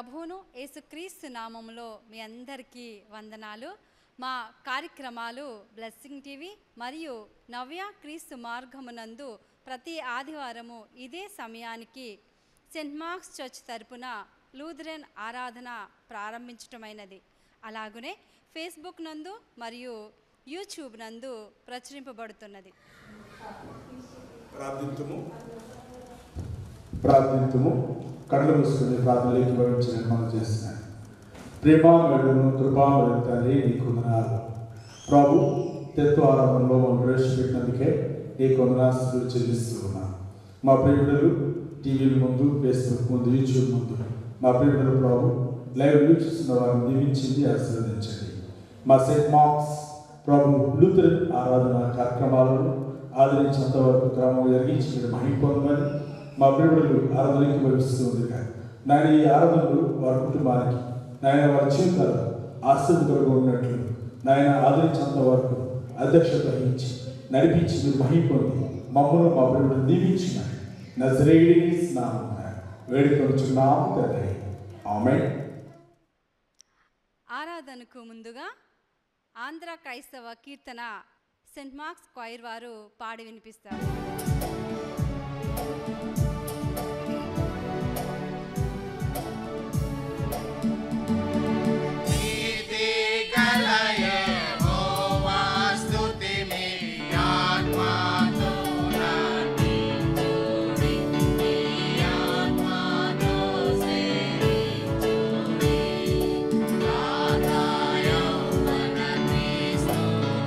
ప్రభువును యేసుక్రీస్తు నామములో మీ అందరికీ వందనాలు మా కార్యక్రమాలు బ్లెస్సింగ్ టీవీ మరియు నవ్య క్రీస్తు మార్గమునందు ప్రతి ఆదివారము ఇదే సమయానికి సెంట్ మార్క్స్ చర్చ్ తరపున లూథరన్ ఆరాధన ప్రారంభించటమైనది అలాగనే ఫేస్బుక్ నందు మరియు యూట్యూబ్ నందు ప్రచురింపబడుతున్నది ప్రార్థింతుము ప్రార్థింతుము కళ్ళు మూసుకుని ప్రార్థనలోకి భవించిన మనం చేస్తున్నాను ప్రేమామయుడును కృపామయుడు తండ్రి నీకు వందనాలు ప్రభు తత్వ ఆరంభంలో మనం ప్రవేశపెట్టినందుకే నీకు వందనాస్తులు చెల్లిస్తూ ఉన్నాను మా ప్రియుడులు టీవీల ముందు ఫేస్బుక్ ముందు యూట్యూబ్ ముందు మా ప్రియుడులు ప్రభు లైవ్ వీక్షిస్తున్న వారిని దీవించింది ఆశీర్వదించండి మా సెంట్ మార్క్స్ ప్రభు లూథరన్ ఆరాధన కార్యక్రమాలను ఆదరించినంత వరకు క్రమం జరిగించి మీరు మహిమ పొందమని మా ప్రియుడులు ఆరాధనకి భవిస్తూ ఉంది నాయన ఈ ఆరాధనలు వారి కుటుంబానికి నాయన వారి జీవితాలు ఆశీర్వదకరంగా ఉన్నట్లు నాయన ఆదరించినంత వరకు అధ్యక్షత వహించి నడిపించి మీరు మహిమ పొంది మమ్మల్ని మా ప్రియుడు దీవించిన నజరేడిని స్నానం వేడుకొనుచున్నాము తండ్రి ఆమె ఆరాధనకు ముందుగా ఆంధ్ర క్రైస్తవ కీర్తన సెంట్ మార్క్స్ క్వైర్ వారు పాడి వినిపిస్తారు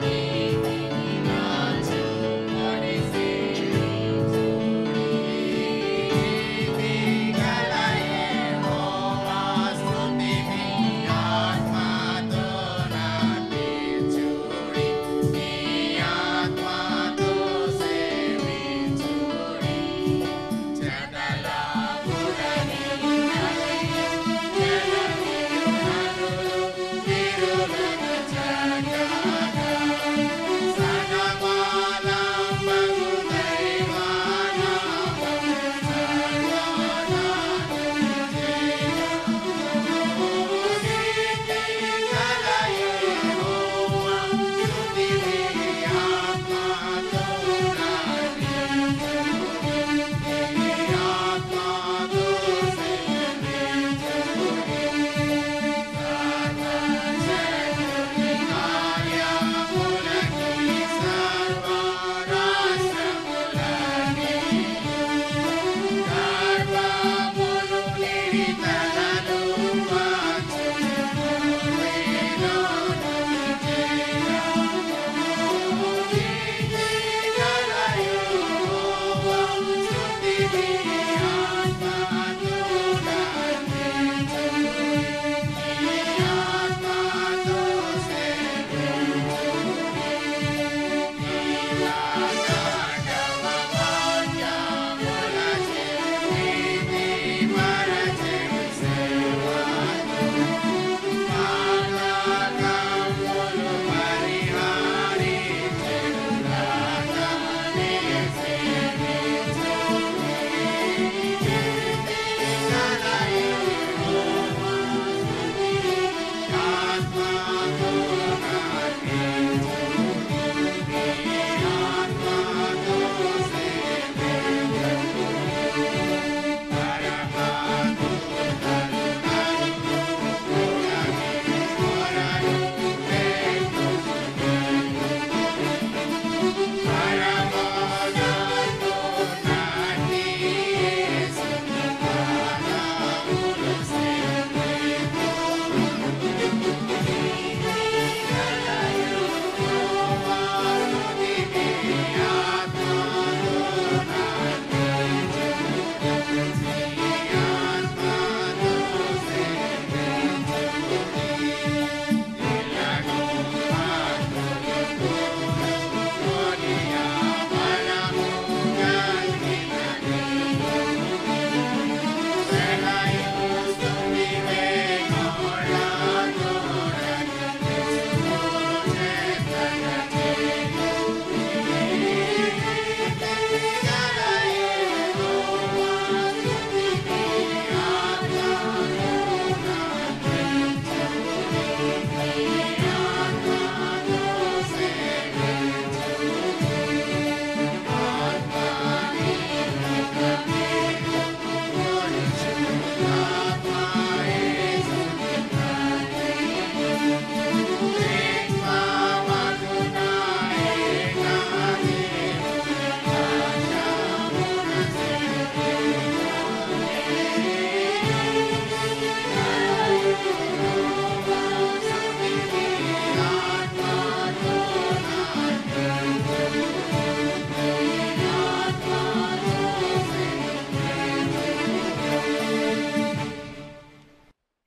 Thank you.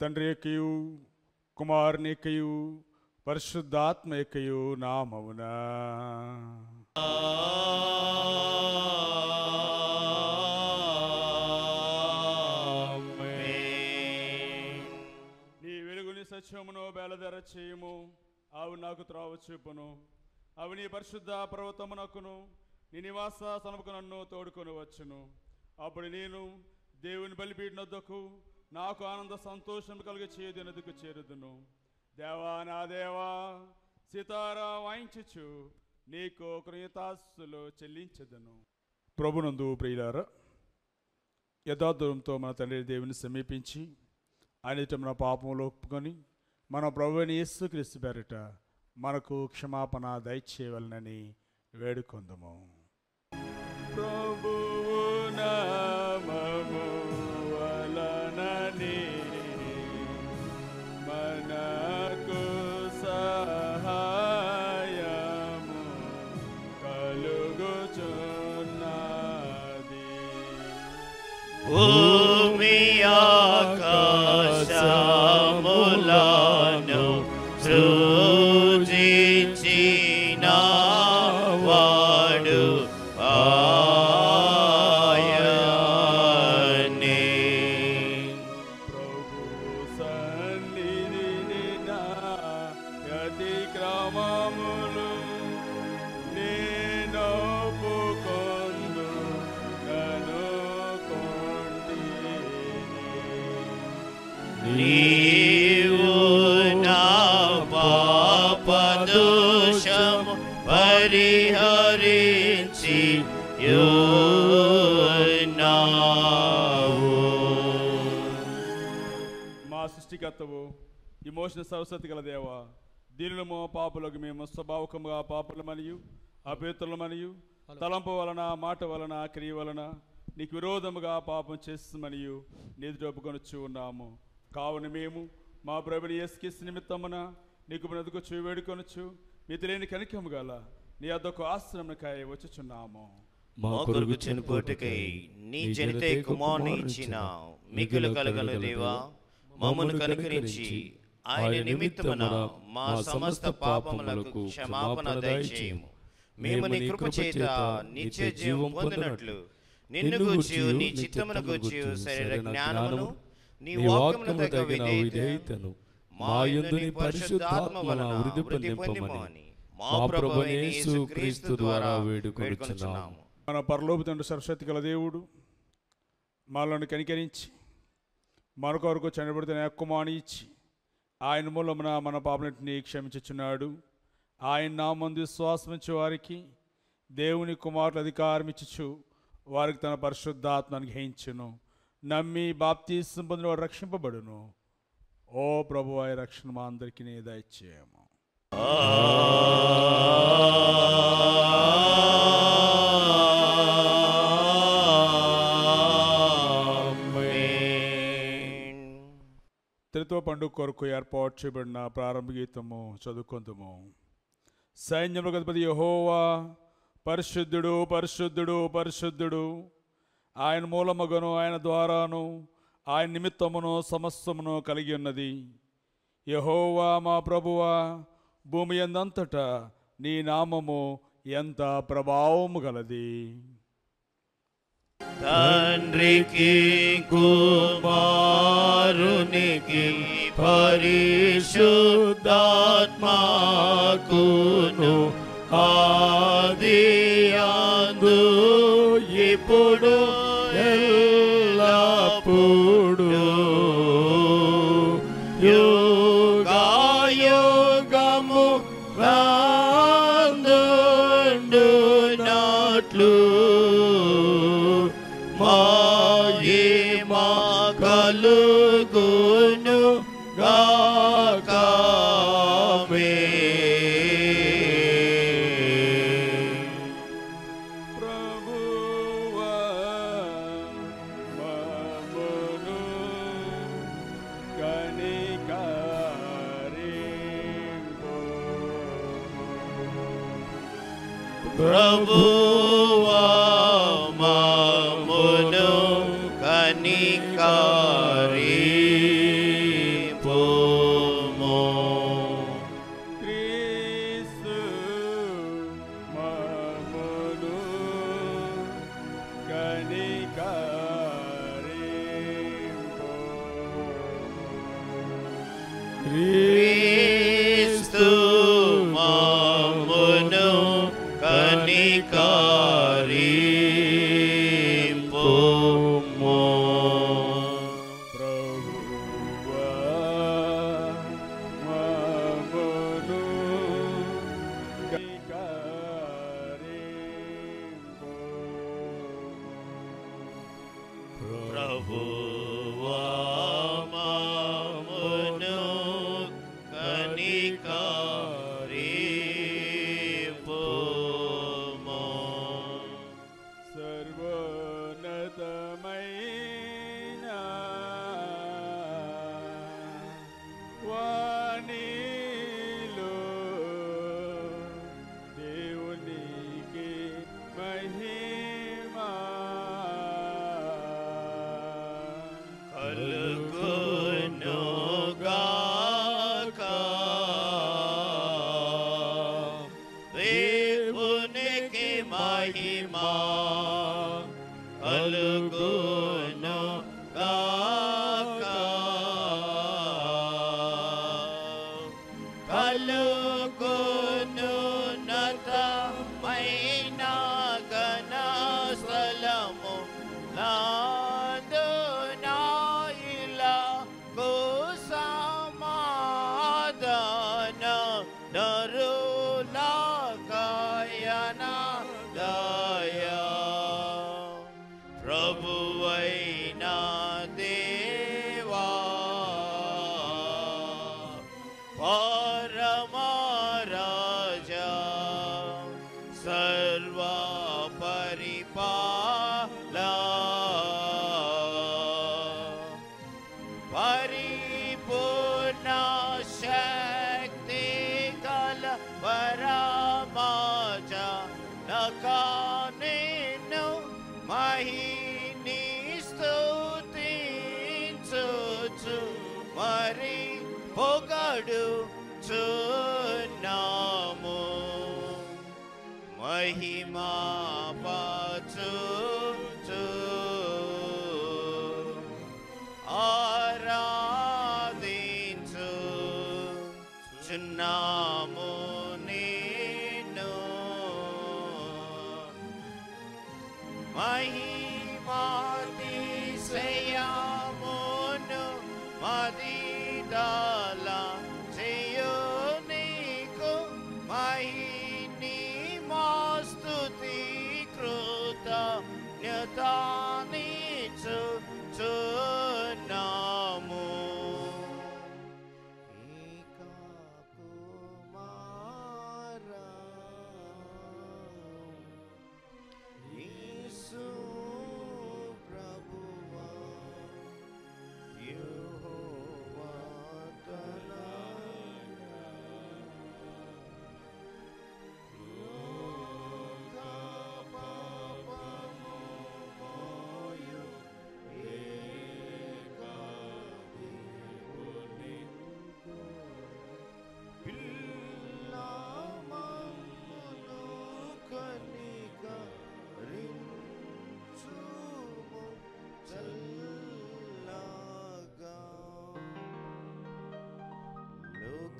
తండ్రి యొక్కయు కుమారుని యొక్కయు పరిశుద్ధాత్మ యొక్కయు నామమునా నీ వెలుగుని సత్యమును బేలధర చేయము అవి నాకు త్రోవ చూపును అవి నీ పరిశుద్ధ పర్వతమునకును నీ నివాస స్థలముకు నన్ను తోడుకొని వచ్చును అప్పుడు నేను దేవుని బలిపీడినొద్దకు నాకు ఆనంద సంతోషం కలిగి చేయదినదుకు చేరుదును దేవా నా దేవా సీతారా వాయించుచు నీకు కృతజ్ఞతాస్తులు చెల్లించదును ప్రభునందు ప్రియులారా యథార్థంతో మన తండ్రి దేవుని సమీపించి ఆయన ఎదుట మన పాపములు ఒప్పుకొని మన ప్రభుని యేసుక్రీస్తు పేరిట మనకు క్షమాపణ దయచేయవలనని వేడుకొందము ప్రభువు నామము వలనని మనకు సహాయము కలుగుచున్నది భూమి ఆకాశములను సృజించిన వాడు ఆయనే ప్రభు సన్నిధిని నా అతిక్రమములు నేను ఒప్పుకొందు నన్ను నీవు నా పాపదోషము పరిహరించి యున్నావు మా సృష్టికర్తవు ఇమోషన్ సరస్వతి గల దేవ దీనిలో పాపులకు మేము స్వభావకముగా పాపుల మరియు అపేతుల మరియు తలంపు వలన మాట వలన క్రియ వలన నీకు విరోధముగా పాపం చేస్తామనియు నీది ఒప్పుకొనొచ్చు ఉన్నాము కావున మేము మా ప్రభుని ఎస్కిస్ నిమిత్తమున నీకు బ్రతుకొచ్చు వేడుకొనొచ్చు మితిలేని కనికము గల నీ అద్దొక ఆశ్రమకాయ వచ్చుచున్నాము మా కొరకు చనిపోటుకై నీ జనితే కుమారుని ఇచ్చిన మిగులు కలగల దేవా మమ్మను కనుకరించి ఆయన నిమిత్తమున మా సమస్త పాపములకు క్షమాపణ దయచేయము మేము నీ కృప చేత నిత్య జీవం పొందినట్లు నిన్ను గూర్చి నీ చిత్తమును గూర్చి శరీర జ్ఞానమును నీ వాక్యమును తగ్గ విధేయతను మా యందు నీ పరిశుద్ధాత్మ వలన వృద్ధి పొందిమని మా ప్రభు యేసు క్రీస్తు ద్వారా వేడుకొనుచున్నాము మన పరలోపు తండ్రి సరస్వతి గల దేవుడు మనల్ని కనికరించి మన కొరకు చనిపడితే కుమాని ఇచ్చి ఆయన మూలమున మన పాపనటిని క్షమించుచున్నాడు ఆయన నామందు విశ్వాసమించే వారికి దేవుని కుమారులు అధికారం ఇచ్చుచు వారికి తన పరిశుద్ధాత్మ అనుగ్రహించును నమ్మి బాప్తీసం పొందిన వాడు రక్షింపబడును ఓ ప్రభు ఆ రక్షణ మా అందరికీ దయచేయము త్రిత్వ పండుగ కొరకు ఏర్పాటు చేయబడిన ప్రారంభ గీతము చదువుకుందాము సైన్యములకు అధిపతి యెహోవా పరిశుద్ధుడు పరిశుద్ధుడు పరిశుద్ధుడు ఆయన మూలమగను ఆయన ద్వారాను ఆయన నిమిత్తమును సమస్తమును కలిగి ఉన్నది యెహోవా మా ప్రభువా భూమి ఎందంతటా నీ నామము ఎంత ప్రభావము గలది తండ్రికి కుమారునికి పరిశుద్ధాత్మకును ఆది అందు ఇప్పుడు ఎల్లప్పుడు యోగాయోగము రాందుండునట్లు మహిమా కలుగును గాకమే ప్రభువా మమ్మును కనికరింపు. ప్రభువా మమ్మును కనికారి క్రీస్తు మామును కనికారింపుము ప్రభువా మమ్మును కనికరింపు. ప్రభువా మామును కనికరింపుము సర్వోన్నతమైన వాణిలో దేవునికి మహిమా కలుగునుగాక దేవునికి మహిమా కలుగును గాక కలుగును నతమైన గణ స్థలము నాదునాయిలా కుసమాధాన నరులా గాయన దయా ప్రభువైన దేవా పరమరాజా సర్వ పరిపాలా పరిపూర్ణ శక్తి కల పరమాజ నకానేను మహిని స్తుతించుచు మరి పొగడు చున్నాము మహిమా పాచుచు ఆరాధించు చున్నాము నిన్ను మహిమాతిశయమును మదిదాల చేయు నీకు మహిని మాస్తుతి కృత న్యతానిచు చున్నాము ఏకా కుమారా యేసు ప్రభువా యెహోవా తనయా లోక పాపము మోయు ఏకా దేవుని పిల్లమమ్మును కనికరించుము చల్లగా. లోక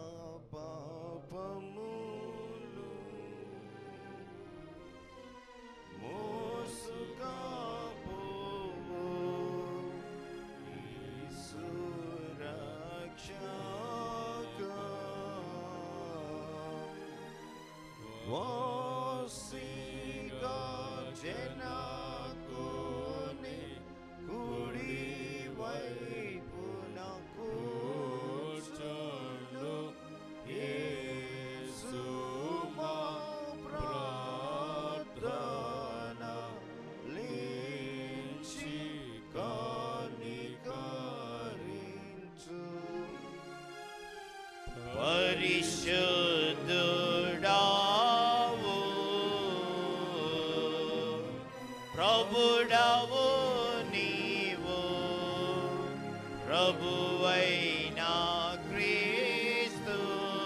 పాపములు మోసుకపోవు యేసు రక్షక వాసిగా జనకుని కుడి వైపున కూర్చుండు యేసు మా ప్రార్థన లించి కనికరించు పరిశుద్ధుడావు ప్రభుడవు నీవు ప్రభువైన క్రీస్తు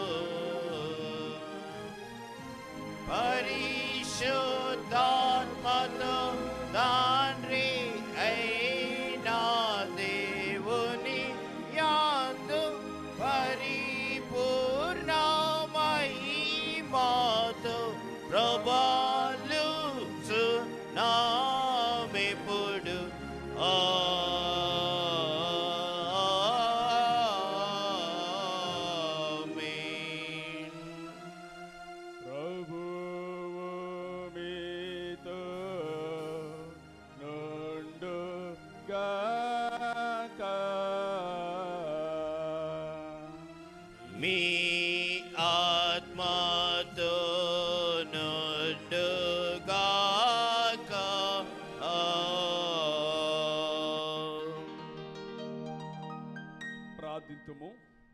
పరిశుద్ధాత్మతో తండ్రి అయినా దేవుని యాందు మీ ఆత్మతో నొడ్డుగాక ప్రార్థింతుము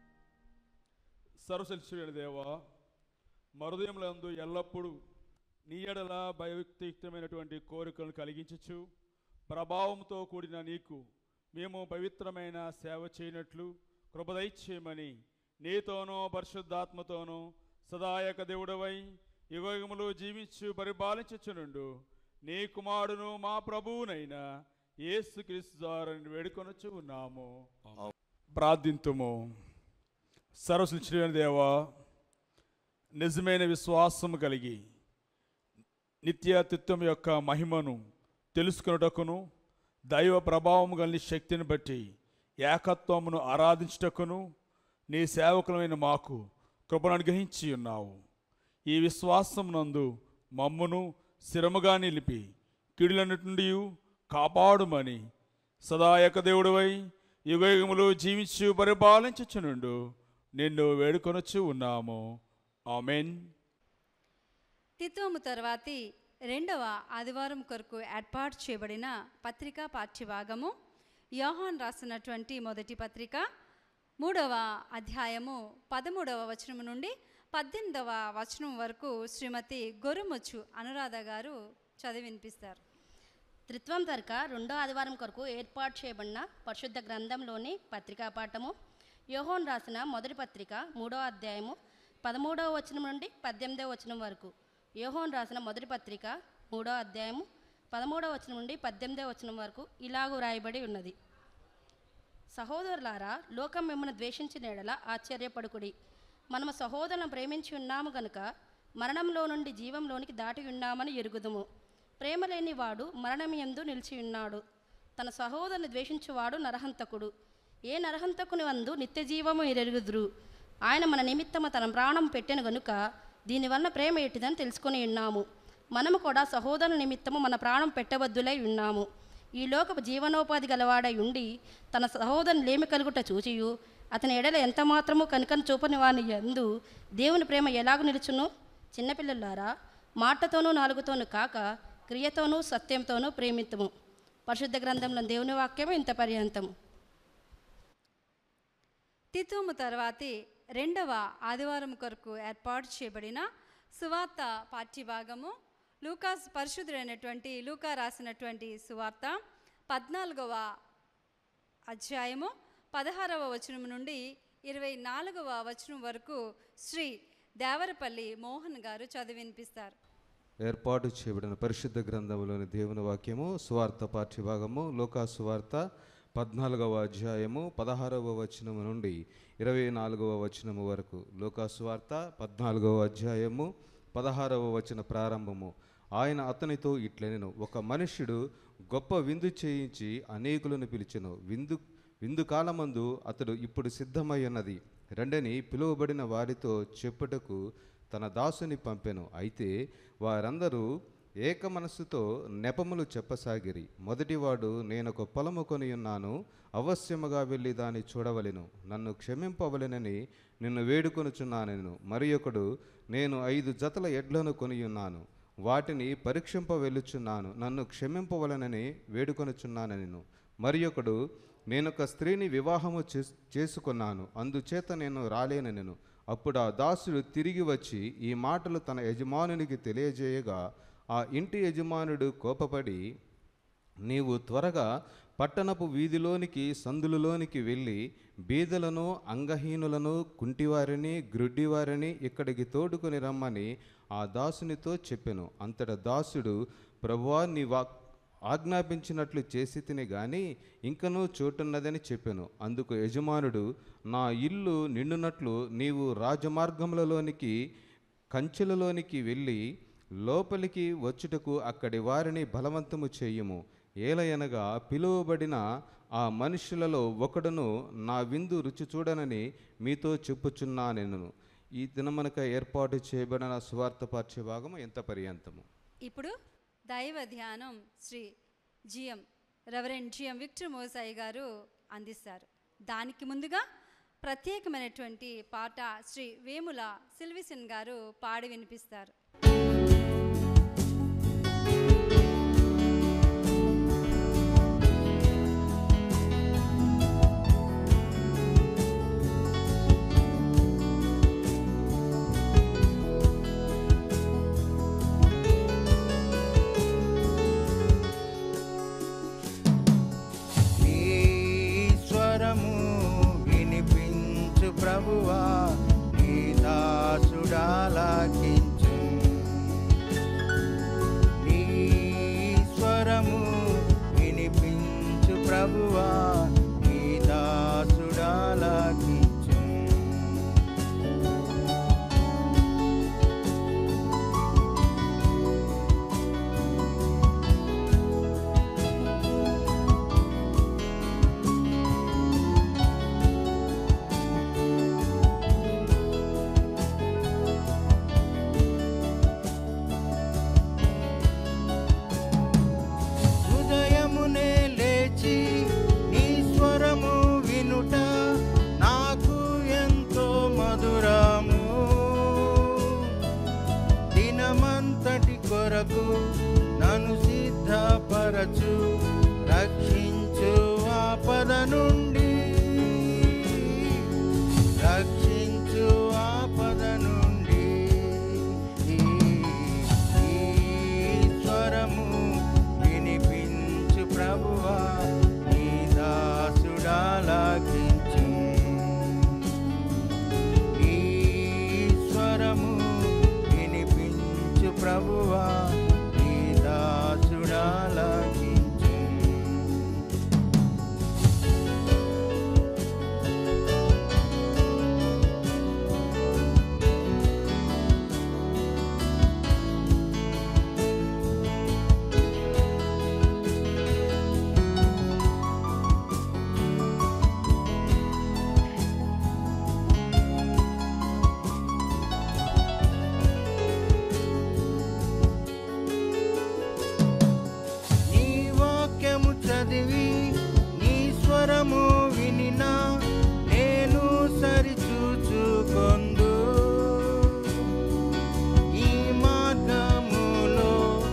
సర్వశిక్షుడైన దేవా మరుదయములందు ఎల్లప్పుడూ నీ ఎడల భయయుక్తియుక్తమైనటువంటి కోరికలను కలిగించచ్చు ప్రభావంతో కూడిన నీకు మేము పవిత్రమైన సేవ చేయనట్లు కృపదైచ్చేయమని నీతోనూ పరిశుద్ధాత్మతోనూ సదాయక దేవుడవై యుగములు జీవించు పరిపాలించుచునుండు నీ కుమారును మా ప్రభువునైన యేసుక్రీస్తు ద్వారా వేడుకొనొచ్చు ఉన్నాము ప్రార్థింతుము సర్వసృష్టిమైన దేవా నిజమైన విశ్వాసము కలిగి నిత్యతిత్వం యొక్క మహిమను తెలుసుకున్నటకును దైవ ప్రభావం కలిగిన శక్తిని బట్టి ఏకత్వమును ఆరాధించుటకును నీ సేవకులమైన మాకు కృపను అనుగ్రహించి ఉన్నావు ఈ విశ్వాసం నందు మమ్మును స్థిరముగా నిలిపి కిడులన్నిటి నుండి కాపాడుమని సదాయక దేవుడివై యుగయుగములు జీవించు పరిపాలించుచునుండు నిన్ను వేడుకొనొచ్చు ఉన్నాము ఆమెన్ తిత్వము తర్వాతి రెండవ ఆదివారం కొరకు ఏర్పాటు చేయబడిన పత్రికా పాఠ్యభాగము యోహాన్ రాసినటువంటి మొదటి పత్రిక మూడవ అధ్యాయము పదమూడవ వచనం నుండి పద్దెనిమిదవ వచనం వరకు శ్రీమతి గొరుముచ్చు అనురాధ గారు చదివి వినిపిస్తారు త్రిత్వం తరక రెండో ఆదివారం కొరకు ఏర్పాటు చేయబడిన పరిశుద్ధ గ్రంథంలోని పత్రికా పాఠము యోహోన్ రాసిన మొదటి పత్రిక మూడో అధ్యాయము పదమూడవ వచనం నుండి పద్దెనిమిదవ వచనం వరకు యోహోన్ రాసిన మొదటి పత్రిక మూడో అధ్యాయము పదమూడవ వచనం నుండి పద్దెనిమిదవ వచనం వరకు ఇలాగూ రాయబడి ఉన్నది సహోదరులారా లోకం మిమ్మల్ని ద్వేషించిన ఎడల ఆశ్చర్యపడుకుడి మనము సహోదరులను ప్రేమించి ఉన్నాము గనుక మరణంలో నుండి జీవంలోనికి దాటి ఉన్నామని ఎరుగుదుము ప్రేమ లేని వాడు మరణం యందు నిలిచి ఉన్నాడు తన సహోదరుని ద్వేషించువాడు నరహంతకుడు ఏ నరహంతకుని వందు నిత్య జీవము ఎరుగుదురు ఆయన మన నిమిత్తము తన ప్రాణం పెట్టెను గనుక దీనివల్ల ప్రేమ ఎట్టిదని తెలుసుకొని ఉన్నాము మనము కూడా సహోదరుల నిమిత్తము మన ప్రాణం పెట్టవద్దులై ఉన్నాము ఈ లోకపు జీవనోపాధి గలవాడై ఉండి తన సహోదరుని లేమి కలుగుట చూచియు అతని ఎడల ఎంత మాత్రము కనుకను చూపని వాని యందు దేవుని ప్రేమ ఎలాగ నిలుచును చిన్నపిల్లలారా మాటతోనూ నాలుగుతోనూ కాక క్రియతోనూ సత్యంతోనూ ప్రేమితము పరిశుద్ధ గ్రంథంలో దేవుని వాక్యము ఇంత పర్యంతము తితుము తర్వాతి రెండవ ఆదివారం కొరకు ఏర్పాటు చేయబడిన సువార్త పాఠ్యభాగము లూకాస్ పరిశుద్ధుడైనటువంటి లూకా రాసినటువంటి సువార్త పద్నాలుగవ అధ్యాయము పదహారవ వచనం నుండి ఇరవై నాలుగవ వచనం వరకు శ్రీ దేవరపల్లి మోహన్ గారు చదివి వినిపిస్తారు ఏర్పాటు చేయబడిన పరిశుద్ధ గ్రంథంలోని దేవుని వాక్యము సువార్త పాఠ్యభాగము లోకా సువార్త పద్నాలుగవ అధ్యాయము పదహారవ వచనము నుండి ఇరవై నాలుగవ వచనము వరకు లోకా సువార్త పద్నాలుగవ అధ్యాయము పదహారవ వచన ప్రారంభము ఆయన అతనితో ఇట్లనెను ఒక మనుష్యుడు గొప్ప విందు చేయించి అనేకులను పిలిచెను విందు విందు కాలమందు అతడు ఇప్పుడు సిద్ధమై ఉన్నది రెండని పిలువబడిన వారితో చెప్పుటకు తన దాసుని పంపెను అయితే వారందరూ ఏక మనస్సుతో నెపములు చెప్పసాగిరి మొదటివాడు నేనొక పొలము కొని ఉన్నాను అవశ్యముగా వెళ్ళి దాన్ని చూడవలెను నన్ను క్షమింపవలెనని నిన్ను వేడుకొనుచున్నానెను మరి ఒకడు నేను ఐదు జతల ఎడ్లను కొని ఉన్నాను వాటిని పరీక్షింప వెళ్ళుచున్నాను నన్ను క్షమింపవలనని వేడుకొనుచున్నానెను మరి ఒకడు నేనొక స్త్రీని వివాహము చేస్- చేసుకున్నాను అందుచేత నేను రాలేనెను అప్పుడు ఆ దాసుడు తిరిగి వచ్చి ఈ మాటలు తన యజమానునికి తెలియజేయగా ఆ ఇంటి యజమానుడు కోపపడి నీవు త్వరగా పట్టణపు వీధిలోనికి సందులలోనికి వెళ్ళి బీదలను అంగహీనులను కుంటివారిని గ్రుడ్డివారిని ఇక్కడికి తోడుకొని రమ్మని ఆ దాసునితో చెప్పెను అంతట దాసుడు ప్రభువా నీ వాక్ ఆజ్ఞాపించినట్లు చేసి తిని గాని ఇంకనూ చోటున్నదని చెప్పెను అందుకు యజమానుడు నా ఇల్లు నిండునట్లు నీవు రాజమార్గములలోనికి కంచెలలోనికి వెళ్ళి లోపలికి వచ్చుటకు అక్కడి వారిని బలవంతము చేయుము ఏలయనగా పిలువబడిన ఆ మనుషులలో ఒకడును నా విందు రుచి చూడనని మీతో చెప్పుచున్నానెను ఈ దినమనక ఏర్పాటు చేయబడిన సువార్త పాఠ్య భాగము ఎంత పర్యంతము ఇప్పుడు దైవ ధ్యానం Shri G M reverend G M Victor మోసాయి గారు అందిస్తారు దానికి ముందుగా ప్రత్యేకమైనటువంటి పాట శ్రీ వేముల సిల్విసన్ గారు పాడి వినిపిస్తారు ఈశ్వరము వినిపించు ప్రభువా నీ దాసుడాలకించు ఈశ్వరము వినిపించు ప్రభువా నీ దాసుడాలకించు ఉదయమునే లేచి నీ స్వరము వినుట నాకు ఎంతో మధురము దినమంతటి కొరకు నన్ను సిద్ధపరచు రక్షించు ఆపద నుండి రక్షించు ఆపద నుండి ఈ స్వరము వినిపించు ప్రభువా నీ దాసుడాలకించు ఈ స్వరము వినిపించు ప్రభువా నీ దాసుడాలకించు నీ వాక్యము చదివి నీ స్వరము వినినా నేను సరిచూచుకొందు ఈ మార్గములో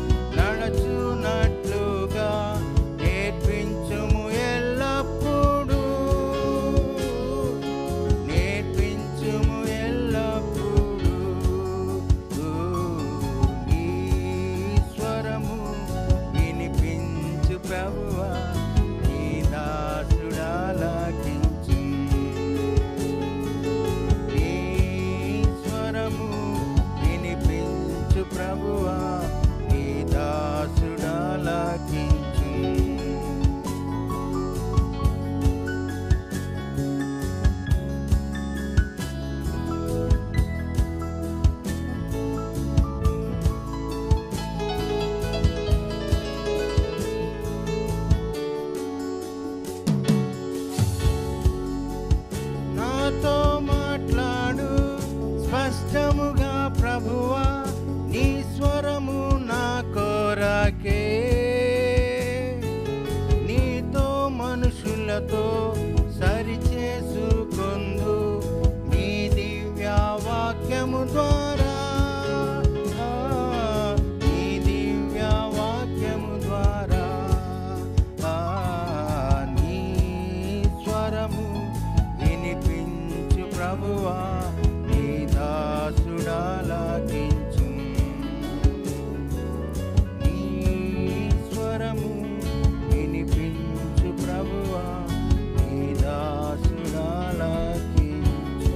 నడచునట్లుగా నేర్పించుము ఎల్లప్పుడూ నేర్పించుము ఎల్లప్పుడూ నీ స్వరము వినిపించు ప్రభువా నీ దాసుడాలకించు నీ స్వరము వినిపించు ప్రభువా నీ దాసుడాలకించు నాతో మాట్లాడు స్పష్టముగా ప్రభువా నీ స్వరము నా కోరాకే నీతో మనుషులతో సరిచేసుకొందు నీ దివ్య వాక్యము ద్వారా ఆ, నీ దివ్య వాక్యము ద్వారా ఆ, నీ స్వరము వినిపించు ప్రభువా నీ దాసుడాలకించు నీ స్వరము వినిపించు ప్రభువా నీ దాసుడాలకించు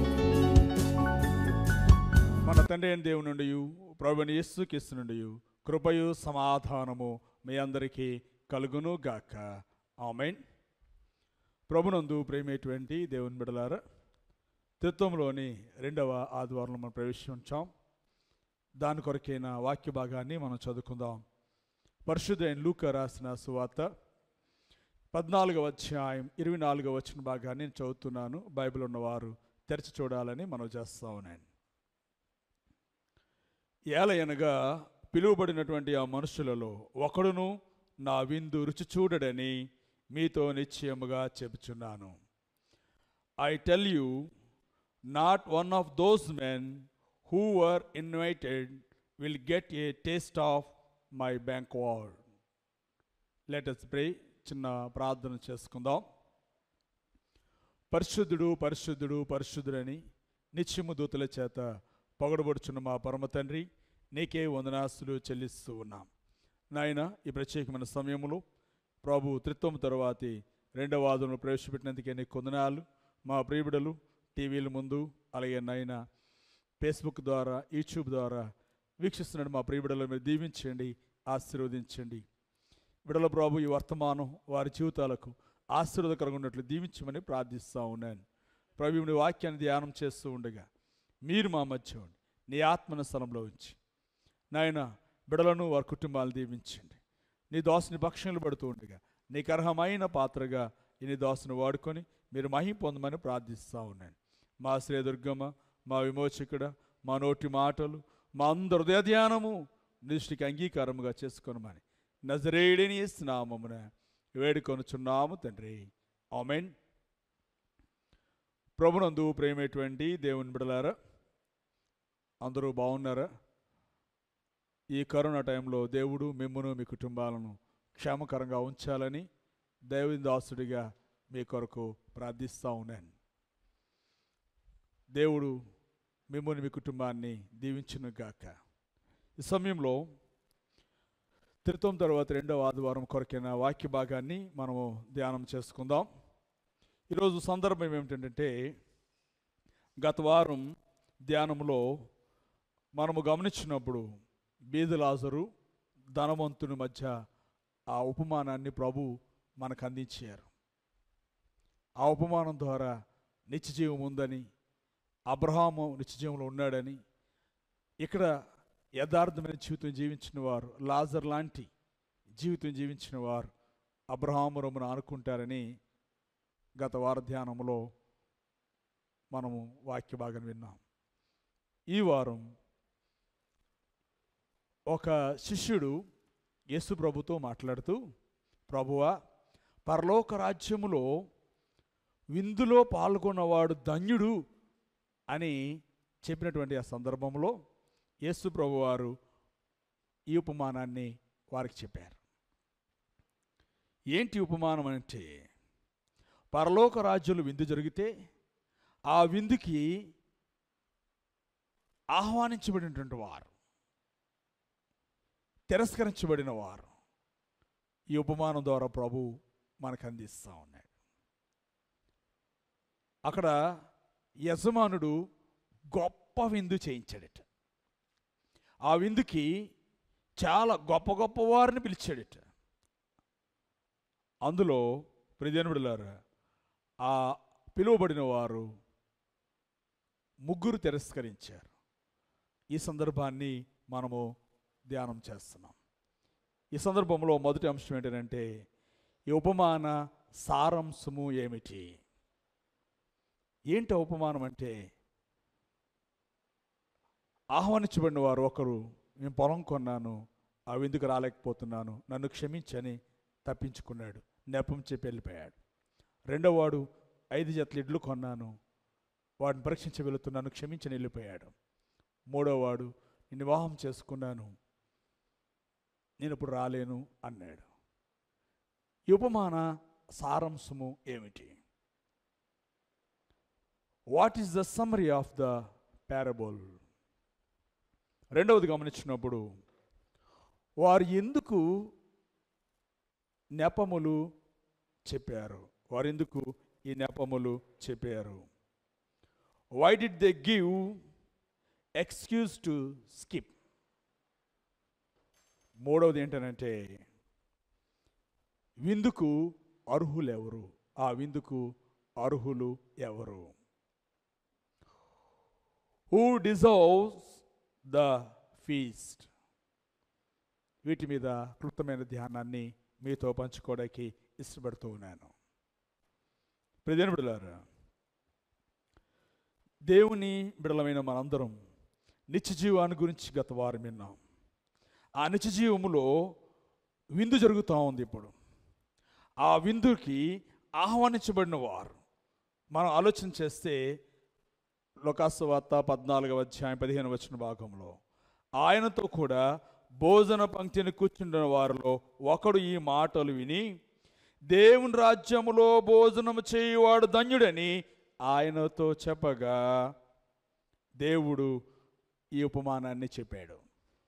మన తండ్రి అయిన దేవుని నుండి ప్రభుని యేసుక్రీస్తు నుండి కృపయు సమాధానము మీ అందరికీ కలుగును గాక ఆమెన్ ప్రభునందు ప్రేమేటువంటి దేవుని బిడలారా తత్వంలోని రెండవ ఆదివారంలో మనం ప్రవేశించాం దాని కొరకైన వాక్య భాగాన్ని మనం చదువుకుందాం పరిశుద్ధైన లూక రాసిన సువార్త పద్నాలుగవ అధ్యాయం ఇరవై నాలుగవ వచ్చిన భాగాన్ని నేను చదువుతున్నాను బైబిల్ ఉన్నవారు తెరచి చూడాలని మనం చేస్తా ఉన్నాను ఏలయనగా పిలువబడినటువంటి ఆ మనుషులలో ఒకడును నా విందు రుచి చూడడని మీతో నిశ్చయముగా చెబుచున్నాను I tell you, not one of those men who were invited will get a taste of my banquet. Let us pray. చిన్న ప్రార్థన చేసుకుందాం పరిశుద్ధుడు పరిశుద్ధుడు పరిశుద్ధుడని నిత్యము దూతల చేత పొగడబడుచున్న మా పరమ తండ్రి నీకే వందనాస్తులు చెల్లిస్తూ ఉన్నాం నాయన ఈ ప్రత్యేకమైన సమయంలో ప్రభు త్రిత్వం తరువాతి రెండవ వాదనలు ప్రవేశపెట్టినందుకే నీకు వందనాలు మా ప్రియబిడలు టీవీల ముందు అలాగే నాయన ఫేస్బుక్ ద్వారా యూట్యూబ్ ద్వారా వీక్షిస్తున్నాడు మా ప్రియబిడలు మీరు దీవించండి ఆశీర్వదించండి బిడల ప్రభు ఈ వర్తమానం వారి జీవితాలకు ఆశీర్వదకరంగా ఉన్నట్లు దీవించమని ప్రార్థిస్తూ ఉన్నాను ప్రభు నీ వాక్యాన్ని ధ్యానం చేస్తూ ఉండగా మీరు మా మధ్య ఉండి నీ ఆత్మన స్థలంలో ఉంచి నాయన బిడలను వారి కుటుంబాలను దీవించండి నీ దోసుని భక్షణలు పడుతూ ఉండగా నీకు అర్హమైన పాత్రగా ఈ నీ దోసును వాడుకొని మీరు మహిం పొందమని ప్రార్థిస్తూ ఉన్నాను మా శ్రీదుర్గమ్మ మా విమోచకుడ మా నోటి మాటలు మా అందరు హృదయ ధ్యానము దృష్టికి అంగీకారముగా చేసుకోనమని నజరేడిని నామమున వేడుకొనుచున్నాము తండ్రి ఆమెన్ ప్రభునందు ప్రేమేటువంటి దేవుని బిడలారా అందరూ బాగున్నారా ఈ కరోనా టైంలో దేవుడు మిమ్మును మీ కుటుంబాలను క్షేమకరంగా ఉంచాలని దైవ దాసుడిగా మీ కొరకు ప్రార్థిస్తూ ఉన్నాను దేవుడు మిమ్మల్ని మీ కుటుంబాన్ని దీవించును గాక ఈ సమయంలో త్రిత్వం తర్వాత రెండవ ఆదివారం కొరకైన వాక్య భాగాన్ని మనము ధ్యానం చేసుకుందాం ఈరోజు సందర్భం ఏమిటంటే గత వారం ధ్యానంలో మనము గమనించినప్పుడు బీదలాజరు ధనవంతుని మధ్య ఆ ఉపమానాన్ని ప్రభు మనకు అందించారు ఆ ఉపమానం ద్వారా నిత్యజీవం ఉందని అబ్రహాము నిత్యజీవంలో ఉన్నాడని ఇక్కడ యథార్థమైన జీవితం జీవించిన వారు లాజర్ లాంటి జీవితం జీవించిన వారు అబ్రహాము రొమ్మును ఆనుకుంటారని గత వార ధ్యానంలో మనము వాక్య భాగం విన్నాం ఈ వారం ఒక శిష్యుడు యేసు ప్రభుతో మాట్లాడుతూ ప్రభువా పరలోక రాజ్యములో విందులో పాల్గొన్నవాడు ధన్యుడు అని చెప్పినటువంటి ఆ సందర్భంలో యేసు ప్రభువారు ఈ ఉపమానాన్ని వారికి చెప్పారు ఏంటి ఉపమానం అంటే పరలోక రాజ్యులు విందు జరిగితే ఆ విందుకి ఆహ్వానించబడినటువంటి వారు తిరస్కరించబడిన వారు ఈ ఉపమానం ద్వారా ప్రభు మనకు అందిస్తూ ఉన్నాడు అక్కడ యజమానుడు గొప్ప విందు చేయించాడట ఆ విందుకి చాలా గొప్ప గొప్ప వారిని పిలిచాడట అందులో ప్రజనుడులారా ఆ పిలువబడిన వారు ముగ్గురు తిరస్కరించారు ఈ సందర్భాన్ని మనము ధ్యానం చేస్తున్నాం ఈ సందర్భంలో మొదటి అంశం ఏంటంటే ఈ ఉపమాన సారాంశము ఏమిటి ఏంటి ఆ ఉపమానం అంటే ఆహ్వానించబడిన వారు ఒకరు నేను పొలం కొన్నాను ఆ విందుకు రాలేకపోతున్నాను నన్ను క్షమించని తప్పించుకున్నాడు నెపం చెప్పి వెళ్ళిపోయాడు రెండో వాడు ఐదు జతలు ఇడ్లు కొన్నాను వాడిని పరీక్షించి వెళుతున్నాను క్షమించని వెళ్ళిపోయాడు మూడో వాడు నేను వివాహం చేసుకున్నాను నేను ఇప్పుడు రాలేను అన్నాడు ఈ ఉపమాన సారాంశము ఏమిటి what is the summary of the parable రెండవది గమనించినప్పుడు వారు ఎందుకు నెపములు చెప్పారు వారు ఎందుకు ఈ నెపములు చెప్పారు why did they give excuse to skip మూడవది ఏంటనంటే విందుకు అర్హులు ఎవరు ఆ విందుకు అర్హులు ఎవరు హూ డిజర్వ్స్ ద ఫీస్ట్ వీటి మీద క్లుప్తమైన ధ్యానాన్ని మీతో పంచుకోవడానికి ఇష్టపడుతూ ఉన్నాను ప్రజల బిడలారా దేవుని బిడలమైన మనందరం నిత్య జీవాన్ని గురించి గత వారం విన్నాం ఆ నిత్య జీవములో విందు జరుగుతూ ఉంది ఇప్పుడు ఆ విందుకి ఆహ్వానించబడిన వారు మనం ఆలోచన చేస్తే లోకాసు వార్త పద్నాలుగవ అధ్యాయం పదిహేను వచ్చిన భాగంలో ఆయనతో కూడా భోజన పంక్తిని కూర్చుండిన వారిలో ఒకడు ఈ మాటలు విని దేవుని రాజ్యములో భోజనము చేయువాడు ధన్యుడని ఆయనతో చెప్పగా దేవుడు ఈ ఉపమానాన్ని చెప్పాడు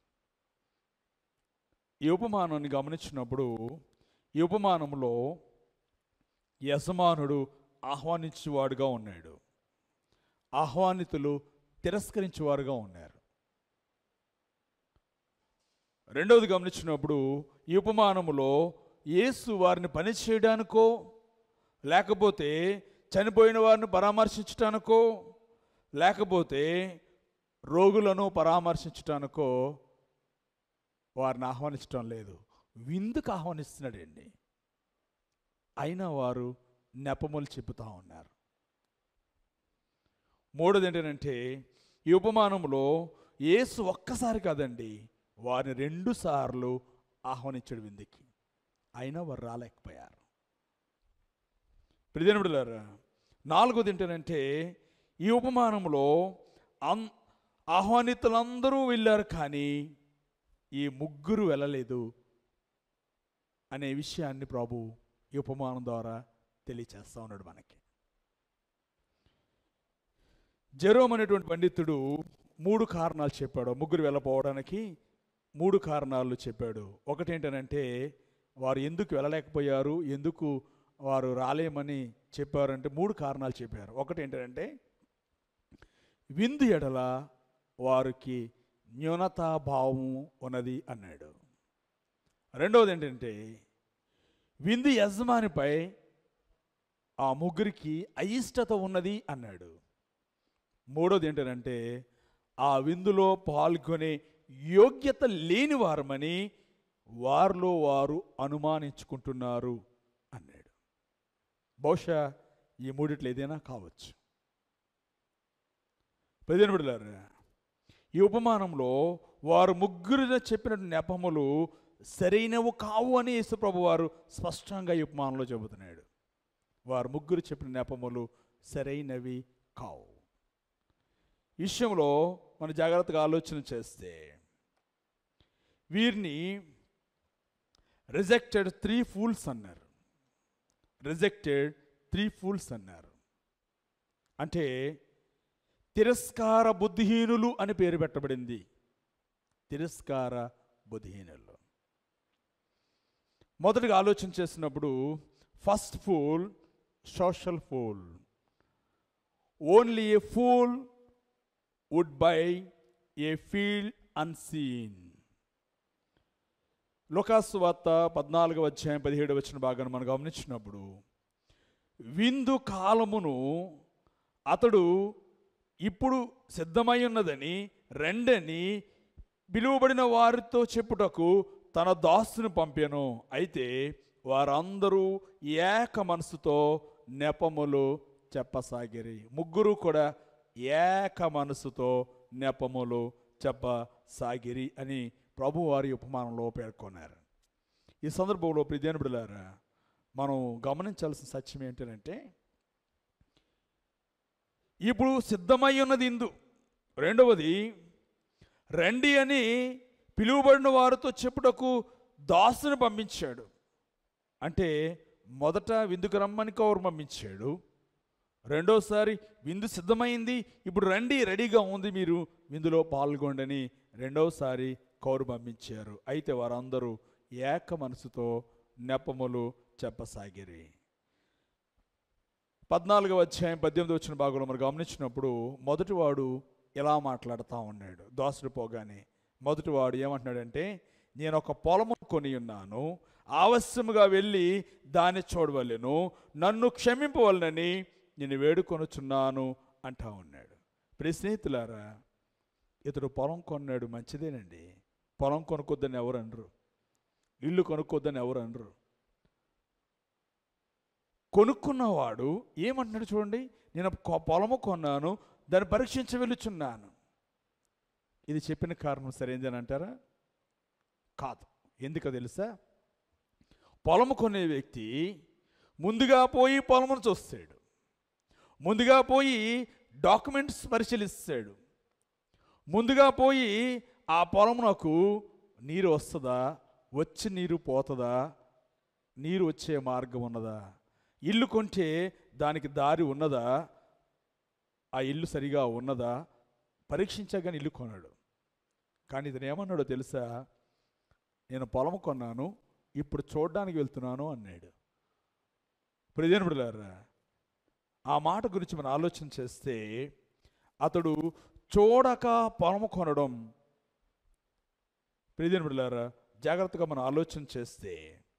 ఈ ఉపమానాన్ని గమనించినప్పుడు ఈ ఉపమానంలో యజమానుడు ఆహ్వానించేవాడుగా ఉన్నాడు ఆహ్వానితులు తిరస్కరించేవారుగా ఉన్నారు రెండవది గమనించినప్పుడు ఈ ఉపమానములో యేసు వారిని పని చేయడానికో లేకపోతే చనిపోయిన వారిని పరామర్శించటానికో లేకపోతే రోగులను పరామర్శించటానికో వారిని ఆహ్వానించటం లేదు విందుకు ఆహ్వానిస్తున్నాడండి అయినా వారు నెపములు చెబుతూ ఉన్నారు మూడోది ఏంటంటే ఈ ఉపమానంలో యేసు ఒక్కసారి కాదండి వారిని రెండు సార్లు ఆహ్వానించాడు విందుకి అయినా వారు రాలేకపోయారు ప్రిజనబుడులారా నాలుగోది ఏంటంటే ఈ ఉపమానంలో అన్ ఆహ్వానితులందరూ వెళ్ళారు కానీ ఈ ముగ్గురు వెళ్ళలేదు అనే విషయాన్ని ప్రభు ఈ ఉపమానం ద్వారా తెలియచేస్తా ఉన్నాడు మనకి జెరోమ్ అనేటువంటి పండితుడు మూడు కారణాలు చెప్పాడు ముగ్గురు వెళ్ళపోవడానికి మూడు కారణాలు చెప్పాడు ఒకటేంటనంటే వారు ఎందుకు వెళ్ళలేకపోయారు ఎందుకు వారు రాలేమని చెప్పారంటే మూడు కారణాలు చెప్పారు ఒకటేంటంటే విందు ఎడల వారికి న్యూనతాభావం ఉన్నది అన్నాడు రెండవది ఏంటంటే విందు యజమానిపై ఆ ముగ్గురికి అయిష్టత ఉన్నది అన్నాడు మూడోది ఏంటంటే ఆ విందులో పాల్గొనే యోగ్యత లేని వారమని వారిలో వారు అనుమానించుకుంటున్నారు అన్నాడు బహుశా ఈ మూడిట్లో ఏదైనా కావచ్చు ప్రజలు బిడ్డలారా ఈ ఉపమానంలో వారు ముగ్గురు చెప్పిన నెపములు సరైనవి కావు అని యేసుప్రభు వారు స్పష్టంగా ఈ ఉపమానంలో చెబుతున్నాడు వారు ముగ్గురు చెప్పిన నెపములు సరైనవి కావు ఈ విషయంలో మన జాగ్రత్తగా ఆలోచన చేస్తే వీరిని రిజెక్టెడ్ త్రీ ఫూల్స్ అన్నారు రిజెక్టెడ్ త్రీ ఫూల్స్ అన్నారు అంటే తిరస్కార బుద్ధిహీనులు అని పేరు పెట్టబడింది తిరస్కార బుద్ధిహీనులు మొదటిగా ఆలోచన చేసినప్పుడు first fool social fool only a fool would buy a field unseen లోకాసు వార్త పద్నాలుగవ అధ్యాయం పదిహేడు వచ్చిన భాగాన్ని మనం గమనించినప్పుడు విందు కాలమును అతడు ఇప్పుడు సిద్ధమై ఉన్నదని రెండని పిలువబడిన వారితో చెప్పుటకు తన దాసుని పంపాను అయితే వారందరూ ఏక మనసుతో నెపములు చెప్పసాగిరి ముగ్గురు కూడా ఏక మనసుతో నెపములు చెప్పసాగిరి అని ప్రభు వారి ఉపమానంలో పేర్కొన్నారు ఈ సందర్భంలో ప్రిదేని బిడలారా మనం గమనించాల్సిన సత్యం ఏంటంటే ఇప్పుడు సిద్ధమై ఉన్నది ఇందు రెండవది రండి అని పిలువబడిన వారితో చెప్పుటకు దాసుని పంపించాడు అంటే మొదట విందుకు రమ్మని కౌరు పంపించాడు రెండోసారి విందు సిద్ధమైంది ఇప్పుడు రండి రెడీగా ఉంది మీరు విందులో పాల్గొండని రెండోసారి కౌరు పంపించారు అయితే వారందరూ ఏక మనసుతో నెపములు చెప్పసాగిరి పద్నాలుగవ అధ్యాయం పద్దెనిమిది వచ్చిన భాగంలో మనం గమనించినప్పుడు మొదటివాడు ఎలా మాట్లాడుతూ ఉన్నాడు దోసుడు పోగానే మొదటివాడు ఏమంటున్నాడంటే నేను ఒక పొలము కొని ఉన్నాను ఆవశ్యముగా వెళ్ళి దాన్ని చూడవలెను నన్ను క్షమింపవలనని నేను వేడుకొనుచున్నాను అంటా ఉన్నాడు ప్రియ స్నేహితులారా ఇతడు పొలం కొన్నాడు మంచిదేనండి పొలం కొనుక్కొద్దని ఎవరు అనరు ఇల్లు కొనుక్కోద్దని ఎవరు అనరు కొనుక్కున్నవాడు ఏమంటున్నాడు చూడండి నేను కొ- పొలము కొన్నాను దాన్ని పరీక్షించి వెళ్ళుచున్నాను ఇది చెప్పిన కారణం సరైనదని అంటారా కాదు ఎందుకో తెలుసా పొలము కొనే వ్యక్తి ముందుగా పోయి పొలమును చూస్తాడు ముందుగా పోయి డాక్యుమెంట్స్ పరిశీలిస్తాడు ముందుగా పోయి ఆ పొలమునకు నీరు వస్తుందా వచ్చి నీరు పోతుందా నీరు వచ్చే మార్గం ఉన్నదా ఇల్లు కొంటే దానికి దారి ఉన్నదా ఆ ఇల్లు సరిగా ఉన్నదా పరీక్షించగానే ఇల్లు కొన్నాడు కానీ ఇతను ఏమన్నాడో తెలుసా నేను పొలం కొన్నాను ఇప్పుడు చూడడానికి వెళ్తున్నాను అన్నాడు ప్రజలు బిడ్డలారా ఆ మాట గురించి మనం ఆలోచన చేస్తే అతడు చూడక పొలం కొనడం ప్రజలు బిడ్డలారా జాగ్రత్తగా మనం ఆలోచన చేస్తే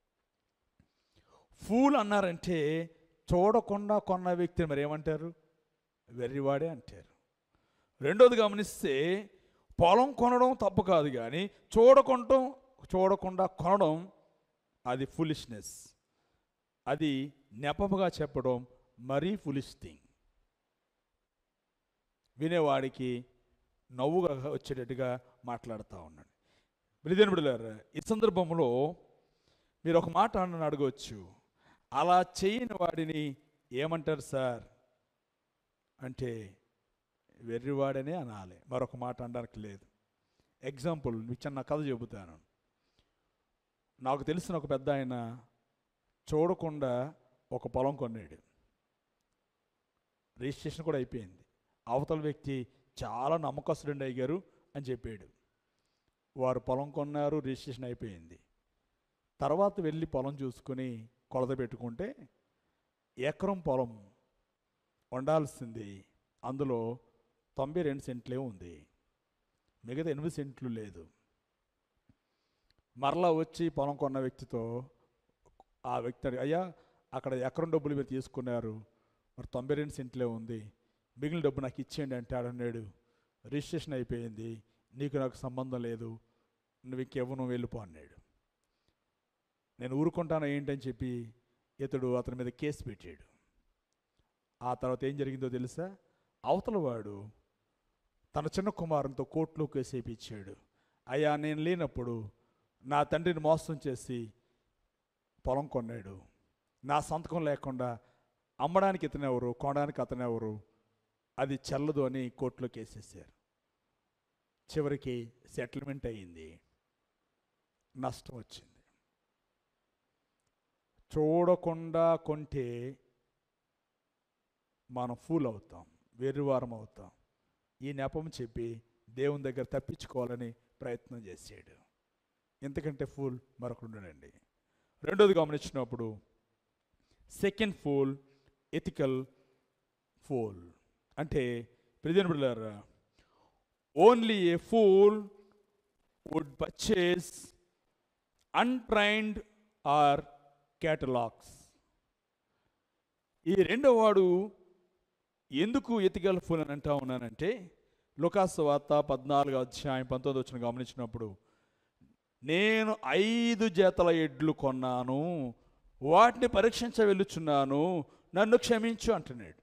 ఫూల్ అన్నారంటే చూడకుండా కొన్న వ్యక్తిని మరి ఏమంటారు వెర్రివాడే అంటారు రెండోది గమనిస్తే పొలం కొనడం తప్పు కాదు కానీ చూడకుండం చూడకుండా కొనడం అది ఫులిష్నెస్ అది నెపముగా చెప్పడం మరీ ఫులిష్ థింగ్ వినేవాడికి నవ్వుగా వచ్చేటట్టుగా మాట్లాడుతూ ఉన్నాడు బ్రిదేన్ బిడ్డలారా ఈ సందర్భంలో మీరు ఒక మాట నన్ను అడగవచ్చు అలా చేయని వాడిని ఏమంటారు సార్ అంటే వెర్రివాడనే అనాలి మరొక మాట అనడానికి లేదు ఎగ్జాంపుల్ మీకు చిన్న కథ చెబుతాను నాకు తెలిసిన ఒక పెద్ద ఆయన చూడకుండా ఒక పొలం కొన్నాడు రిజిస్ట్రేషన్ కూడా అయిపోయింది అవతల వ్యక్తి చాలా నమ్మకస్తుడండి అయ్యారు అని చెప్పాడు వారు పొలం కొన్నారు రిజిస్ట్రేషన్ అయిపోయింది తర్వాత వెళ్ళి పొలం చూసుకుని కొలత పెట్టుకుంటే ఎకరం పొలం వండాల్సింది అందులో తొంభై రెండు సెంట్లే ఉంది మిగతా ఎనిమిది సెంట్లు లేదు మరలా వచ్చి పొలం కొన్న వ్యక్తితో ఆ వ్యక్తి అడిగి, అయ్యా అక్కడ ఎకరం డబ్బులు మీరు తీసుకున్నారు మరి తొంభై రెండు సెంట్లే ఉంది మిగిలిన డబ్బు నాకు ఇచ్చేయండి అంటే అన్నాడు రిజిస్ట్రేషన్ అయిపోయింది నీకు నాకు సంబంధం లేదు నువ్వు ఇంకెవ్వను వెళ్ళిపో అన్నాడు నేను ఊరుకుంటాను ఏంటని చెప్పి ఇతడు అతని మీద కేసు పెట్టాడు ఆ తర్వాత ఏం జరిగిందో తెలుసా అవతల వాడు తన చిన్న కుమారునితో కోర్టులో కేసు వేయించాడు అయ్యా నేను లేనప్పుడు నా తండ్రిని మోసం చేసి పొలం కొన్నాడు నా సంతకం లేకుండా అమ్మడానికి ఇతనెవరు కొనడానికి అతనెవరు అది చెల్లదు అని కోర్టులో కేసేసారు చివరికి సెటిల్మెంట్ అయ్యింది నష్టం వచ్చింది చూడకుండా కొంటే మనం ఫూల్ అవుతాం వెర్రివారం అవుతాం ఈ నెపం చెప్పి దేవుని దగ్గర తప్పించుకోవాలని ప్రయత్నం చేసాడు ఎంతకంటే ఫూల్ మరొకడు ఉండడండి రెండోది గమనించినప్పుడు సెకండ్ ఫూల్ ఎథికల్ ఫూల్ అంటే ప్రజెంట్ బిడ్డారా only a fool would purchase untrained or catalogues ఈ రెండో వాడు ఎందుకు ఎతికల్ ఫుల్ అని అంటా ఉన్నానంటే లుకాసు వార్త పద్నాలుగు అధ్యాయం పంతొమ్మిది వచ్చిన గమనించినప్పుడు నేను ఐదు జతల ఎడ్లు కొన్నాను వాటిని పరీక్షించ వెళ్ళుచున్నాను నన్ను క్షమించు అంటున్నాడు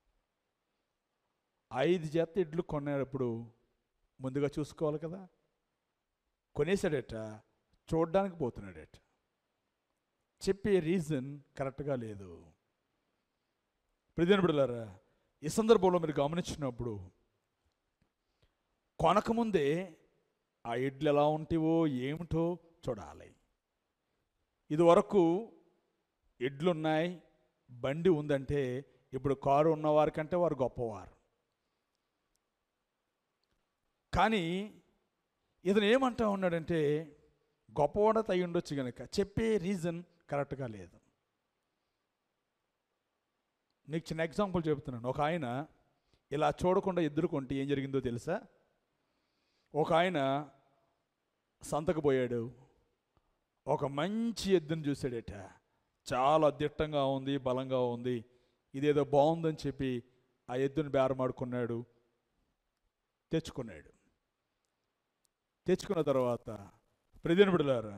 ఐదు జత ఎడ్లు కొనేటప్పుడు ముందుగా చూసుకోవాలి కదా కొనేసాడట చూడడానికి పోతున్నాడట చెప్పే రీజన్ కరెక్ట్గా లేదు ప్రజలు బిడ్డలారా ఈ సందర్భంలో మీరు గమనించినప్పుడు కొనకముందే ఆ ఎడ్లు ఎలా ఉంటావో ఏమిటో చూడాలి ఇదివరకు ఎడ్లున్నాయి బండి ఉందంటే ఇప్పుడు కారు ఉన్నవారి కంటే వారు గొప్పవారు కానీ ఇతను ఏమంటా ఉన్నాడంటే గొప్పవాడ అయి ఉండొచ్చు కనుక చెప్పే రీజన్ కరెక్ట్గా లేదు నీకు చిన్న ఎగ్జాంపుల్ చెబుతున్నాను ఒక ఆయన ఇలా చూడకుండా ఎదుర్కొంటే ఏం జరిగిందో తెలుసా ఒక ఆయన సంతకు పోయాడు ఒక మంచి ఎద్దును చూశాడట చాలా దిట్టంగా ఉంది బలంగా ఉంది ఇదేదో బాగుందని చెప్పి ఆ ఎద్దుని బేరమాడుకున్నాడు తెచ్చుకున్నాడు తెచ్చుకున్న తర్వాత ప్రజలు బిడలారా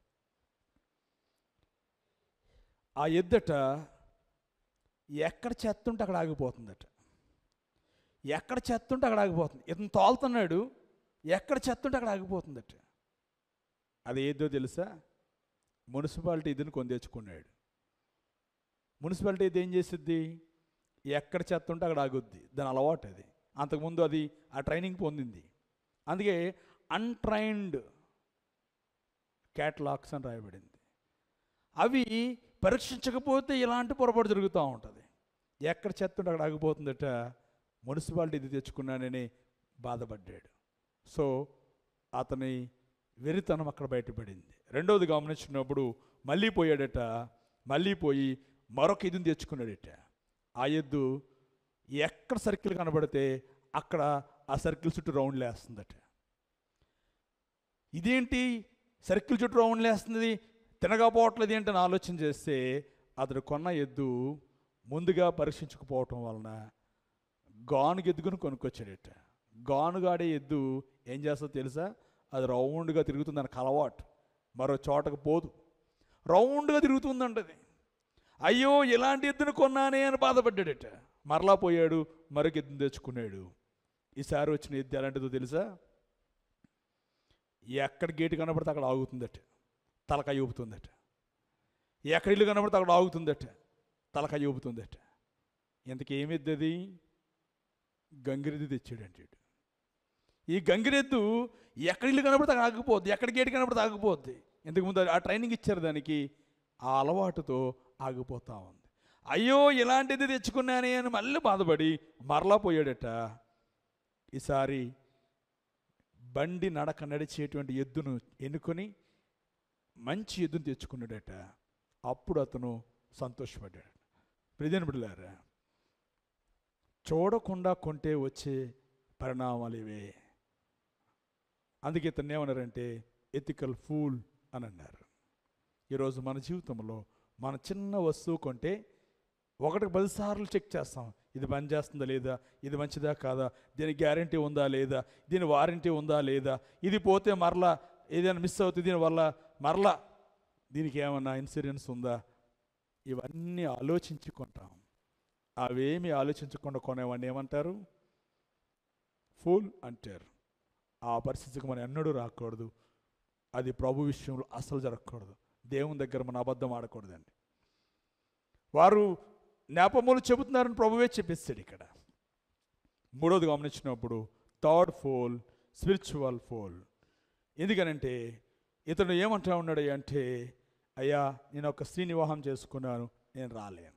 ఆ ఎద్దట ఎక్కడ చెత్త ఉంటే అక్కడ ఆగిపోతుందట ఎక్కడ చెత్త ఉంటే అక్కడ ఆగిపోతుంది ఇతను తోలుతున్నాడు ఎక్కడ చెత్త ఉంటే అక్కడ ఆగిపోతుందట అది ఏదో తెలుసా మున్సిపాలిటీ ఇదిని కొని తెచ్చుకున్నాడు మున్సిపాలిటీ ఇది ఏం చేసిద్ది ఎక్కడ చెత్త ఉంటే అక్కడ ఆగుద్ది దాని అలవాటు అది అంతకుముందు అది ఆ ట్రైనింగ్ పొందింది అందుకే అన్ట్రైన్డ్ క్యాట్లాగ్స్ అని రాయబడింది అవి పరీక్షించకపోతే ఇలాంటి పొరపాటు జరుగుతూ ఉంటుంది ఎక్కడ చెత్త ఉంటే అక్కడ ఆగిపోతుందట మున్సిపాలిటీ ఇది తెచ్చుకున్నానని బాధపడ్డాడు సో అతని వెరితనం అక్కడ బయటపడింది రెండవది గమనించినప్పుడు మళ్ళీ పోయాడట మళ్ళీ పోయి మరొక ఇదిని తెచ్చుకున్నాడట ఆ ఎద్దు ఎక్కడ సర్కిల్ కనబడితే అక్కడ ఆ సర్కిల్ చుట్టూ రౌండ్లు వేస్తుందట ఇదేంటి సర్కిల్ చుట్టూ రౌండ్లు వేస్తుంది తినకపోవట్లేదు ఏంటి అని ఆలోచన చేస్తే అతడు కొన్న ఎద్దు ముందుగా పరీక్షించకపోవటం వలన గానుగ ఎద్దుకుని కొనుక్కొచ్చాడట గానుగాడే ఎద్దు ఏం చేస్తుందో తెలుసా అది రౌండ్గా తిరుగుతుంది దానికి అలవాటు మరో చోటకు పోదు రౌండ్గా తిరుగుతుందంట అది అయ్యో ఇలాంటి ఎద్దును కొన్నానే అని బాధపడ్డాడట మరలా పోయాడు మరొక ఎద్దును తెచ్చుకున్నాడు ఈసారి వచ్చిన ఎద్దు ఎలాంటిదో తెలుసా ఎక్కడ గేటు కనబడితే అక్కడ ఆగుతుందట తలకాయ ఊపుతుందట ఎక్కడ ఇల్లు కనబడితే అక్కడ ఆగుతుందట తలకాయ ఊపుతుందట ఇంతకీ ఏమిద్ది అది గంగిరెద్దు తెచ్చాడంటే వీడు. ఈ గంగిరెద్దు ఎక్కడ ఇల్లు కనబడితే అక్కడ ఆగిపోద్ది ఎక్కడ గేటు కనబడితే ఆగిపోద్ది ఇంతకుముందు ఆ ట్రైనింగ్ ఇచ్చారు దానికి ఆ అలవాటుతో ఆగిపోతా ఉంది అయ్యో ఇలాంటిది తెచ్చుకున్నానే అని మళ్ళీ బాధపడి మరలా పోయాడట ఈసారి బండి నడక నడిచేటువంటి ఎద్దును ఎన్నుకొని మంచి ఎద్దును తెచ్చుకున్నాడట అప్పుడు అతను సంతోషపడ్డాడు ప్రజన బిడ్డలారా చూడకుండా కొంటే వచ్చే పరిణామాలు ఇవే అందుకే ఇతను ఏమన్నారంటే ఎథికల్ ఫూల్ అని అన్నారు ఈరోజు మన జీవితంలో మన చిన్న వస్తువు కొంటే ఒకటికి పదిసార్లు చెక్ చేస్తాం ఇది పని చేస్తుందా లేదా ఇది మంచిదా కాదా దీని గ్యారంటీ ఉందా లేదా దీని వారంటీ ఉందా లేదా ఇది పోతే మరలా ఏదైనా మిస్ అవుతుంది దీనివల్ల మరలా దీనికి ఏమన్నా ఇన్సూరెన్స్ ఉందా ఇవన్నీ ఆలోచించి కొంటాం అవేమి ఆలోచించకుండా కొనేవాడిని ఏమంటారు ఫూల్ అంటారు ఆ పరిస్థితికి మనం ఎన్నడూ రాకూడదు అది ప్రభు విషయంలో అసలు జరగకూడదు దేవుని దగ్గర మన అబద్ధం ఆడకూడదండి వారు నేపములు చెబుతున్నారని ప్రభువే చెప్పేస్తాడు ఇక్కడ మూడోది గమనించినప్పుడు థర్డ్ ఫోల్ స్పిరిచువల్ ఫోల్ ఎందుకనంటే ఇతను ఏమంటా ఉన్నాడు అంటే అయ్యా నేను ఒక స్త్రీ వివాహం చేసుకున్నాను నేను రాలేను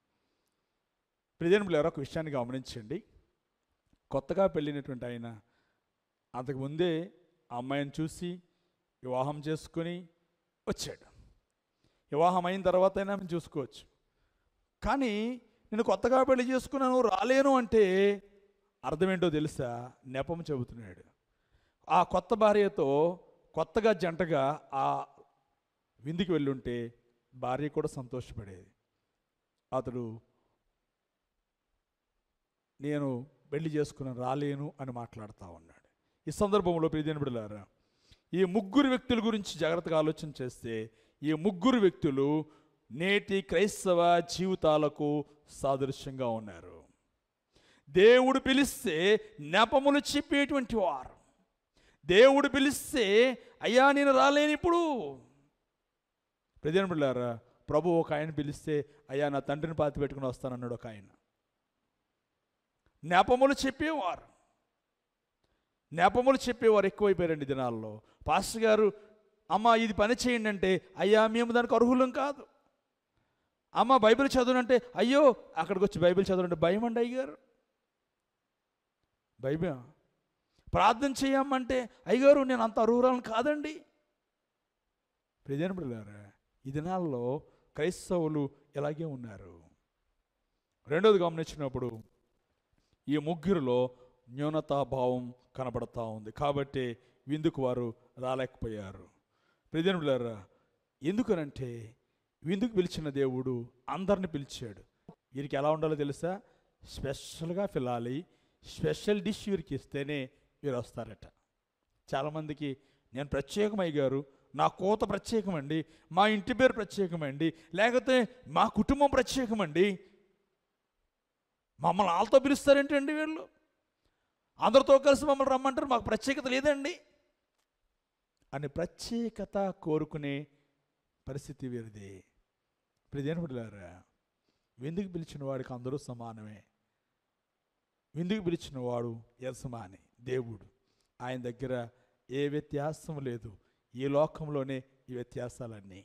ప్రజెంట్ ఒక విషయాన్ని గమనించండి కొత్తగా పెళ్ళినటువంటి ఆయన అంతకుముందే ఆ అమ్మాయిని చూసి వివాహం చేసుకొని వచ్చాడు వివాహం అయిన తర్వాత అయినా మేము చూసుకోవచ్చు కానీ నేను కొత్తగా పెళ్లి చేసుకున్నాను రాలేను అంటే అర్థం ఏంటో తెలుసా నెపం చెబుతున్నాడు ఆ కొత్త భార్యతో కొత్తగా జంటగా ఆ విందుకి వెళ్ళుంటే భార్య కూడా సంతోషపడేది అతడు నేను పెళ్లి చేసుకుని రాలేను అని మాట్లాడుతూ ఉన్నాడు ఈ సందర్భంలో ప్రియజన బిడ్డలారా ఈ ముగ్గురు వ్యక్తుల గురించి జాగ్రత్తగా ఆలోచన చేస్తే ఈ ముగ్గురు వ్యక్తులు నేటి క్రైస్తవ జీవితాలకు సాదృశ్యంగా ఉన్నారు దేవుడు పిలిస్తే నెపములు చెప్పేటువంటి వారు దేవుడు పిలిస్తే అయ్యా నేను రాలేను ఇప్పుడు ప్రజన బిడ్డారా ప్రభు ఒక ఆయన పిలిస్తే అయ్యా నా తండ్రిని పాతి పెట్టుకుని వస్తానన్నాడు ఒక ఆయన నెపములు చెప్పేవారు నెపములు చెప్పేవారు ఎక్కువైపోయారండి ఈ దినాల్లో పాస్టర్ గారు అమ్మ ఇది పని చేయండి అంటే అయ్యా మేము దానికి అర్హులం కాదు అమ్మ బైబిల్ చదవనంటే అయ్యో అక్కడికి వచ్చి బైబిల్ చదవంటే భయం అండి అయ్యగారు బైబిల్ ప్రార్థన చేయమంటే అయ్యగారు నేను అంత అర్హురాలను కాదండి ప్రజన బిడ్డలారా ఈ దినాల్లో క్రైస్తవులు ఇలాగే ఉన్నారు రెండోది గమనించినప్పుడు ఈ ముగ్గురులో న్యూనతాభావం కనబడతా ఉంది కాబట్టి విందుకు వారు రాలేకపోయారు ప్రజనులారా ఎందుకనంటే విందుకు పిలిచిన దేవుడు అందరిని పిలిచాడు వీరికి ఎలా ఉండాలో తెలుసా స్పెషల్గా పిలాలి స్పెషల్ డిష్ వీరికి ఇస్తేనే వీరు వస్తారట చాలామందికి నేను ప్రత్యేకమయ్యారు నా కోత ప్రత్యేకమండి మా ఇంటి పేరు ప్రత్యేకమండి లేకపోతే మా కుటుంబం ప్రత్యేకమండి మమ్మల్ని వాళ్ళతో పిలుస్తారేంటండి వీళ్ళు అందరితో కలిసి మమ్మల్ని రమ్మంటారు మాకు ప్రత్యేకత లేదండి అని ప్రత్యేకత కోరుకునే పరిస్థితి వీరిది ప్రజనపడలారా విందుకు పిలిచిన వాడికి అందరూ సమానమే విందుకు పిలిచిన వాడు యజమాని దేవుడు ఆయన దగ్గర ఏ వ్యత్యాసం లేదు ఈ లోకంలోనే ఈ వ్యత్యాసాలన్నీ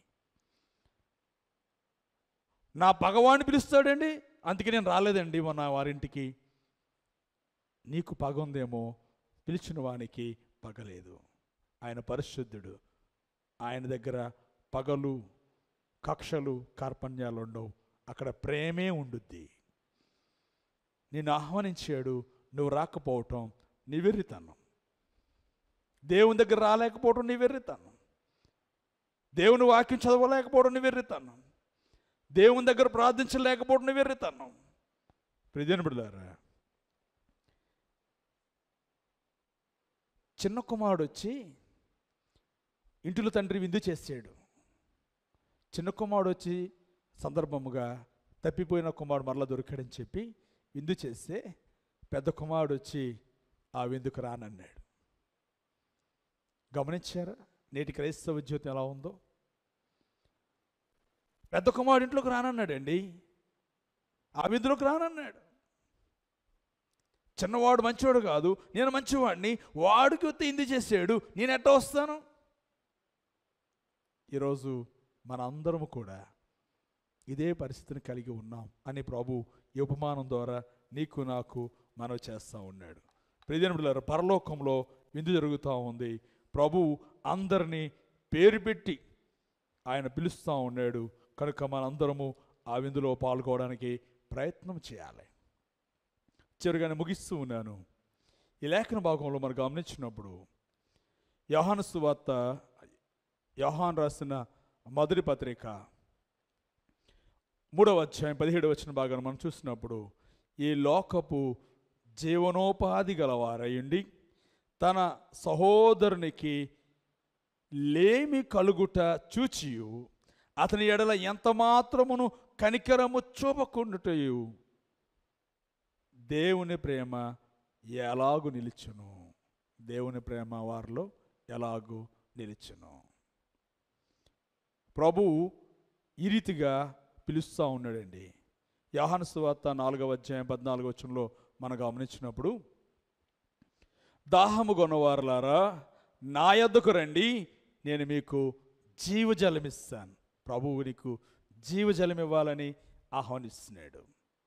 నా పగవాడిని పిలుస్తాడండి అందుకే నేను రాలేదండి మొన్న వారింటికి నీకు పగ ఉందేమో పిలిచిన వానికి పగలేదు ఆయన పరిశుద్ధుడు ఆయన దగ్గర పగలు కక్షలు కార్పణ్యాలు ఉండవు అక్కడ ప్రేమే ఉండుద్ది నిన్ను ఆహ్వానించాడు నువ్వు రాకపోవటం నీ వెర్రితనం దేవుని దగ్గర రాలేకపోవడం నీ వెర్రితనం దేవుని వాక్యం చదవలేకపోవడం నీ వెర్రితనం దేవుని దగ్గర ప్రార్థించలేకపోవడం నీ వెర్రితనం ప్రజన బిడ్డారా చిన్న కుమారుడు వచ్చి ఇంటిలో తండ్రి విందు చేసాడు చిన్న కుమారుడు వచ్చి సందర్భముగా తప్పిపోయిన కుమారుడు మరలా దొరికాడని చెప్పి విందు చేస్తే పెద్ద కుమారుడు వచ్చి ఆ విందుకు రానన్నాడు గమనించారా నేటి క్రైస్తవ జీవితం ఎలా ఉందో పెద్ద కుమారుడు ఇంట్లోకి రానన్నాడండి ఆ విందులోకి రానన్నాడు చిన్నవాడు మంచివాడు కాదు నేను మంచివాడిని వాడికి వస్తే ఇంది చేసాడు నేను ఎట్ట వస్తాను ఈరోజు మన అందరము కూడా ఇదే పరిస్థితిని కలిగి ఉన్నాం అని ప్రభు ఈ ఉపమానం ద్వారా నీకు నాకు మనవి చేస్తూ ఉన్నాడు ప్రజనులారు పరలోకంలో విందు జరుగుతూ ఉంది ప్రభు అందరినీ పేరు పెట్టి ఆయన పిలుస్తూ ఉన్నాడు కనుక మనందరము ఆ విందులో పాల్గొనడానికి ప్రయత్నం చేయాలి చివరిగానే ముగిస్తూ ఉన్నాను ఈ లేఖన భాగంలో మనం గమనించినప్పుడు యోహాను సువార్త యోహాన్ రాసిన మొదటి పత్రిక మూడవ అధ్యాయం పదిహేడు వచ్చిన భాగాన్ని మనం చూసినప్పుడు ఈ లోకపు జీవనోపాధి గలవారయ్యండి తన సహోదరునికి లేమి కలుగుట చూచియు అతని ఎడల ఎంత మాత్రమును కనికరము చూపకుండుటయు దేవుని ప్రేమ ఎలాగు నిలిచును దేవుని ప్రేమ వారిలో ఎలాగూ నిలిచును ప్రభువు ఈ రీతిగా పిలుస్తూ ఉన్నాడండి యాహాను సువార్త నాలుగవ అధ్యాయం పద్నాలుగవ వచనంలో మనం గమనించినప్పుడు దాహము కొన్నవారులారా నా యొద్దకు రండి నేను మీకు జీవజలం ఇస్తాను ప్రభువు నీకు జీవజలం ఇవ్వాలని ఆహ్వానిస్తున్నాడు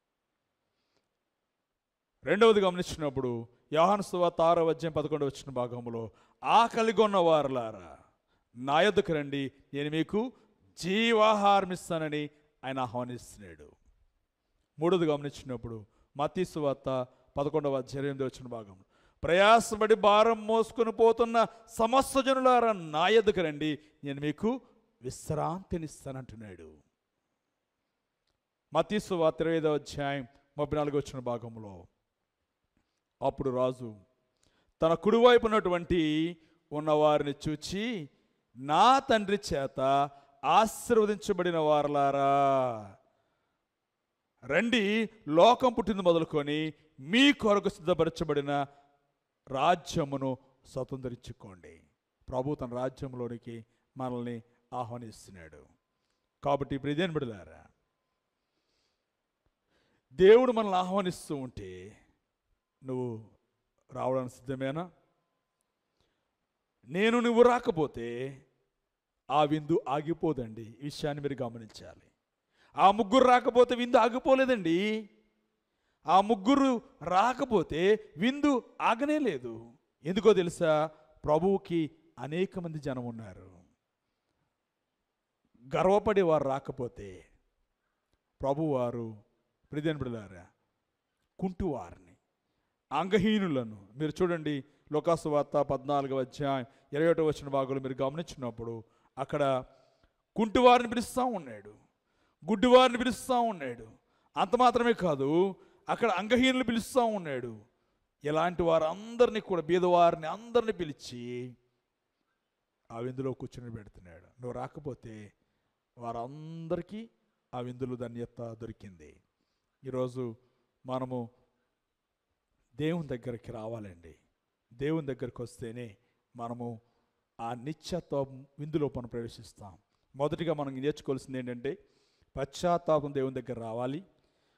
రెండవది గమనించినప్పుడు యోహాను సువార్త ఆరవ అధ్యాయం పదకొండు వచ్చిన భాగంలో ఆకలి కొన్నవారులారా నా యొద్దకు రండి నేను మీకు జీవాహారం ఇస్తానని ఆయన ఆహ్వానిస్తున్నాడు మూడోది గమనించినప్పుడు మతీ సువార్త పదకొండవ అధ్యాయం ఎనిమిది వచ్చిన భాగం ప్రయాసపడి భారం మోసుకొని పోతున్న సమస్త జనులారా నా యొద్దకు రండి నేను మీకు విశ్రాంతినిస్తానంటున్నాడు మతీ సువార్త ఇరవై ఐదవ అధ్యాయం ముప్పై నాలుగు వచ్చిన భాగంలో అప్పుడు రాజు తన కుడివైపు ఉన్నటువంటి ఉన్నవారిని చూచి నా తండ్రి చేత ఆశీర్వదించబడిన వారలారా రండి లోకం పుట్టింది మొదలుకొని మీ కొరకు సిద్ధపరచబడిన రాజ్యమును స్వతంత్రించుకోండి ప్రభు తన రాజ్యంలోనికి మనల్ని ఆహ్వానిస్తున్నాడు కాబట్టి ఇప్పుడు ఇదేం బిడలారా దేవుడు మనల్ని ఆహ్వానిస్తూ ఉంటే నువ్వు రావడానికి సిద్ధమేనా నేను నువ్వు రాకపోతే ఆ విందు ఆగిపోదండి ఈ విషయాన్ని మీరు గమనించాలి ఆ ముగ్గురు రాకపోతే విందు ఆగిపోలేదండి ఆ ముగ్గురు రాకపోతే విందు ఆగనే లేదు ఎందుకో తెలుసా ప్రభువుకి అనేక మంది జనం ఉన్నారు గర్వపడి వారు రాకపోతే ప్రభువారు ప్రజన్ బిడలారా కుంటువారిని అంగహీనులను మీరు చూడండి లోకాసు వార్త పద్నాలుగవ అధ్యాయం ఇరవై ఒకటో వచ్చిన భాగంలో మీరు గమనించినప్పుడు అక్కడ కుంటివారిని పిలుస్తూ ఉన్నాడు గుడ్డివారిని పిలుస్తూ ఉన్నాడు అంత మాత్రమే కాదు అక్కడ అంగహీనులు పిలుస్తూ ఉన్నాడు ఇలాంటి వారందరినీ కూడా బీదవారిని అందరిని పిలిచి ఆ విందులో కూర్చొని పెడుతున్నాడు నువ్వు రాకపోతే వారందరికీ ఆ విందులో ధన్యత దొరికింది ఈరోజు మనము దేవుని దగ్గరికి రావాలండి దేవుని దగ్గరికి వస్తేనే మనము ఆ నిత్యత్వం విందులో మనం ప్రవేశిస్తాం మొదటిగా మనం నేర్చుకోవాల్సింది ఏంటంటే పశ్చాత్తాపం దేవుని దగ్గర రావాలి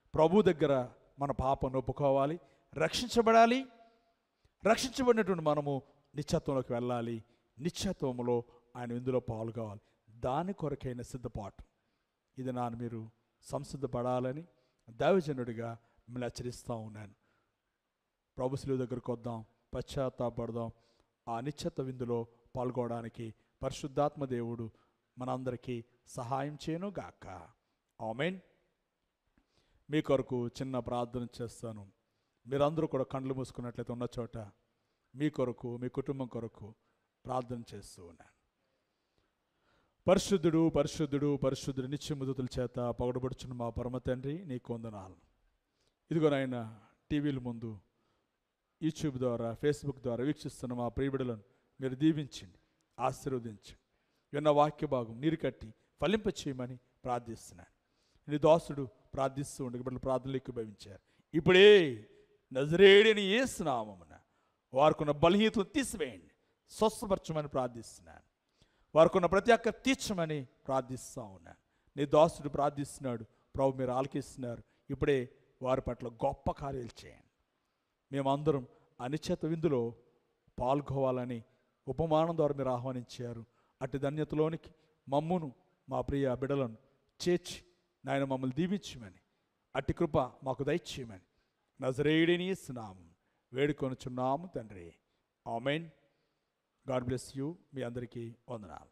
ప్రభు దగ్గర మన పాపను ఒప్పుకోవాలి రక్షించబడాలి రక్షించబడినటువంటి మనము నిత్యత్వంలోకి వెళ్ళాలి నిత్యత్వంలో ఆయన ఇందులో పాల్గొవాలి దాని కొరకైన సిద్ధపాటు ఇది నాన్న మీరు సంసిద్ధపడాలని దైవజనుడిగా మిమ్మల్ని హెచ్చరిస్తూ ఉన్నాను ప్రభు శిలువ దగ్గరకు వద్దాం పశ్చాత్తాపడదాం ఆ నిశ్చత విందులో పాల్గొనడానికి పరిశుద్ధాత్మ దేవుడు మనందరికీ సహాయం చేయను గాక ఆమెన్ మీ కొరకు చిన్న ప్రార్థన చేస్తాను మీరందరూ కూడా కండ్లు మూసుకున్నట్లయితే ఉన్న చోట మీ కొరకు మీ కుటుంబం కొరకు ప్రార్థన చేస్తూ ఉన్నాను పరిశుద్ధుడు పరిశుద్ధుడు పరిశుద్ధుడు నిత్యముదుతుల చేత పగడబడుచున్న మా పరమ తండ్రి నీకు వందనాలు ఇదిగో నాయన టీవీల ముందు యూట్యూబ్ ద్వారా ఫేస్బుక్ ద్వారా వీక్షిస్తున్న మా ప్రియబిడలను మీరు దీవించండి ఆశీర్వదించండి విన్న వాక్య భాగం నీరు కట్టి ఫలింప చేయమని ప్రార్థిస్తున్నాను నీ దాసుడు ప్రార్థిస్తూ ఉండగా బిడ్డలు ప్రార్థనలు ఎక్కువ భవించారు ఇప్పుడే నజరేడిని ఏసునామమున వారికున్న బలహీనతలు తీసివేయండి స్వస్థపరచమని ప్రార్థిస్తున్నాను వారికున్న ప్రతి ఒక్క తీర్చమని ప్రార్థిస్తూ ఉన్నాను నీ దాసుడు ప్రార్థిస్తున్నాడు ప్రభు మీరు ఆలకిస్తున్నారు ఇప్పుడే వారి పట్ల గొప్ప కార్యాలు చేయండి మేమందరం అనిశ్చిత విందులో పాల్గొవాలని ఉపమానం ద్వారా మీరు ఆహ్వానించారు అటు ధన్యతలోనికి మమ్మును మా ప్రియ బిడలను చేర్చి నాయన మమ్మల్ని దీవించమని అట్టి కృప మాకు దయచేయమని నజరేడిని స్నామం వేడుకొనుచున్నాము తండ్రి ఆమెన్ గాడ్ బ్లెస్ యూ మీ అందరికీ వందనాలు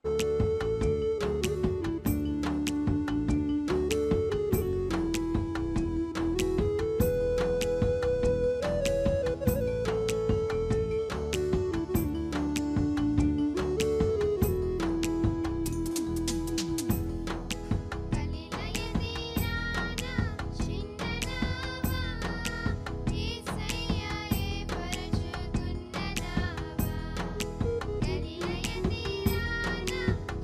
కలిలయ తీరాన చిన్ననావా యేసయ్యయే పరచుకున్ననావా కలిలయ తీరాన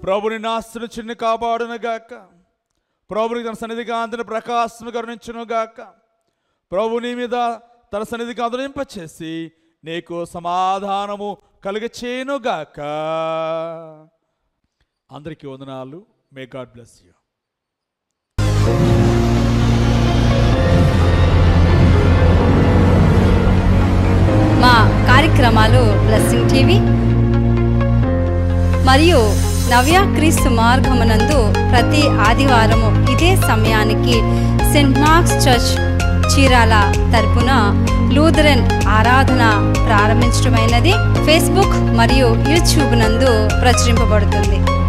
ప్రభుని నాస్తుని చిన్న కాపాడును గాక ప్రభుని తన సన్నిధి కాంతిని ప్రకాశము కరుణించును గాక ప్రభు నీ మీద తన సన్నిధి కాంతునింపచేసి నీకు సమాధానము కలిగచేయును గాక అందరికీ వందనాలు మే గాడ్ బ్లెస్ యూ మా కార్యక్రమాలు బ్లెస్సింగ్ టీవీ మరియు నవ్య క్రీస్తు మార్గమునందు ప్రతి ఆదివారము ఇదే సమయానికి సెయింట్ మార్క్స్ చర్చ్ చీరాల తరపున లూథరన్ ఆరాధన ప్రారంభించడమైనది ఫేస్బుక్ మరియు యూట్యూబ్ నందు ప్రచురింపబడుతుంది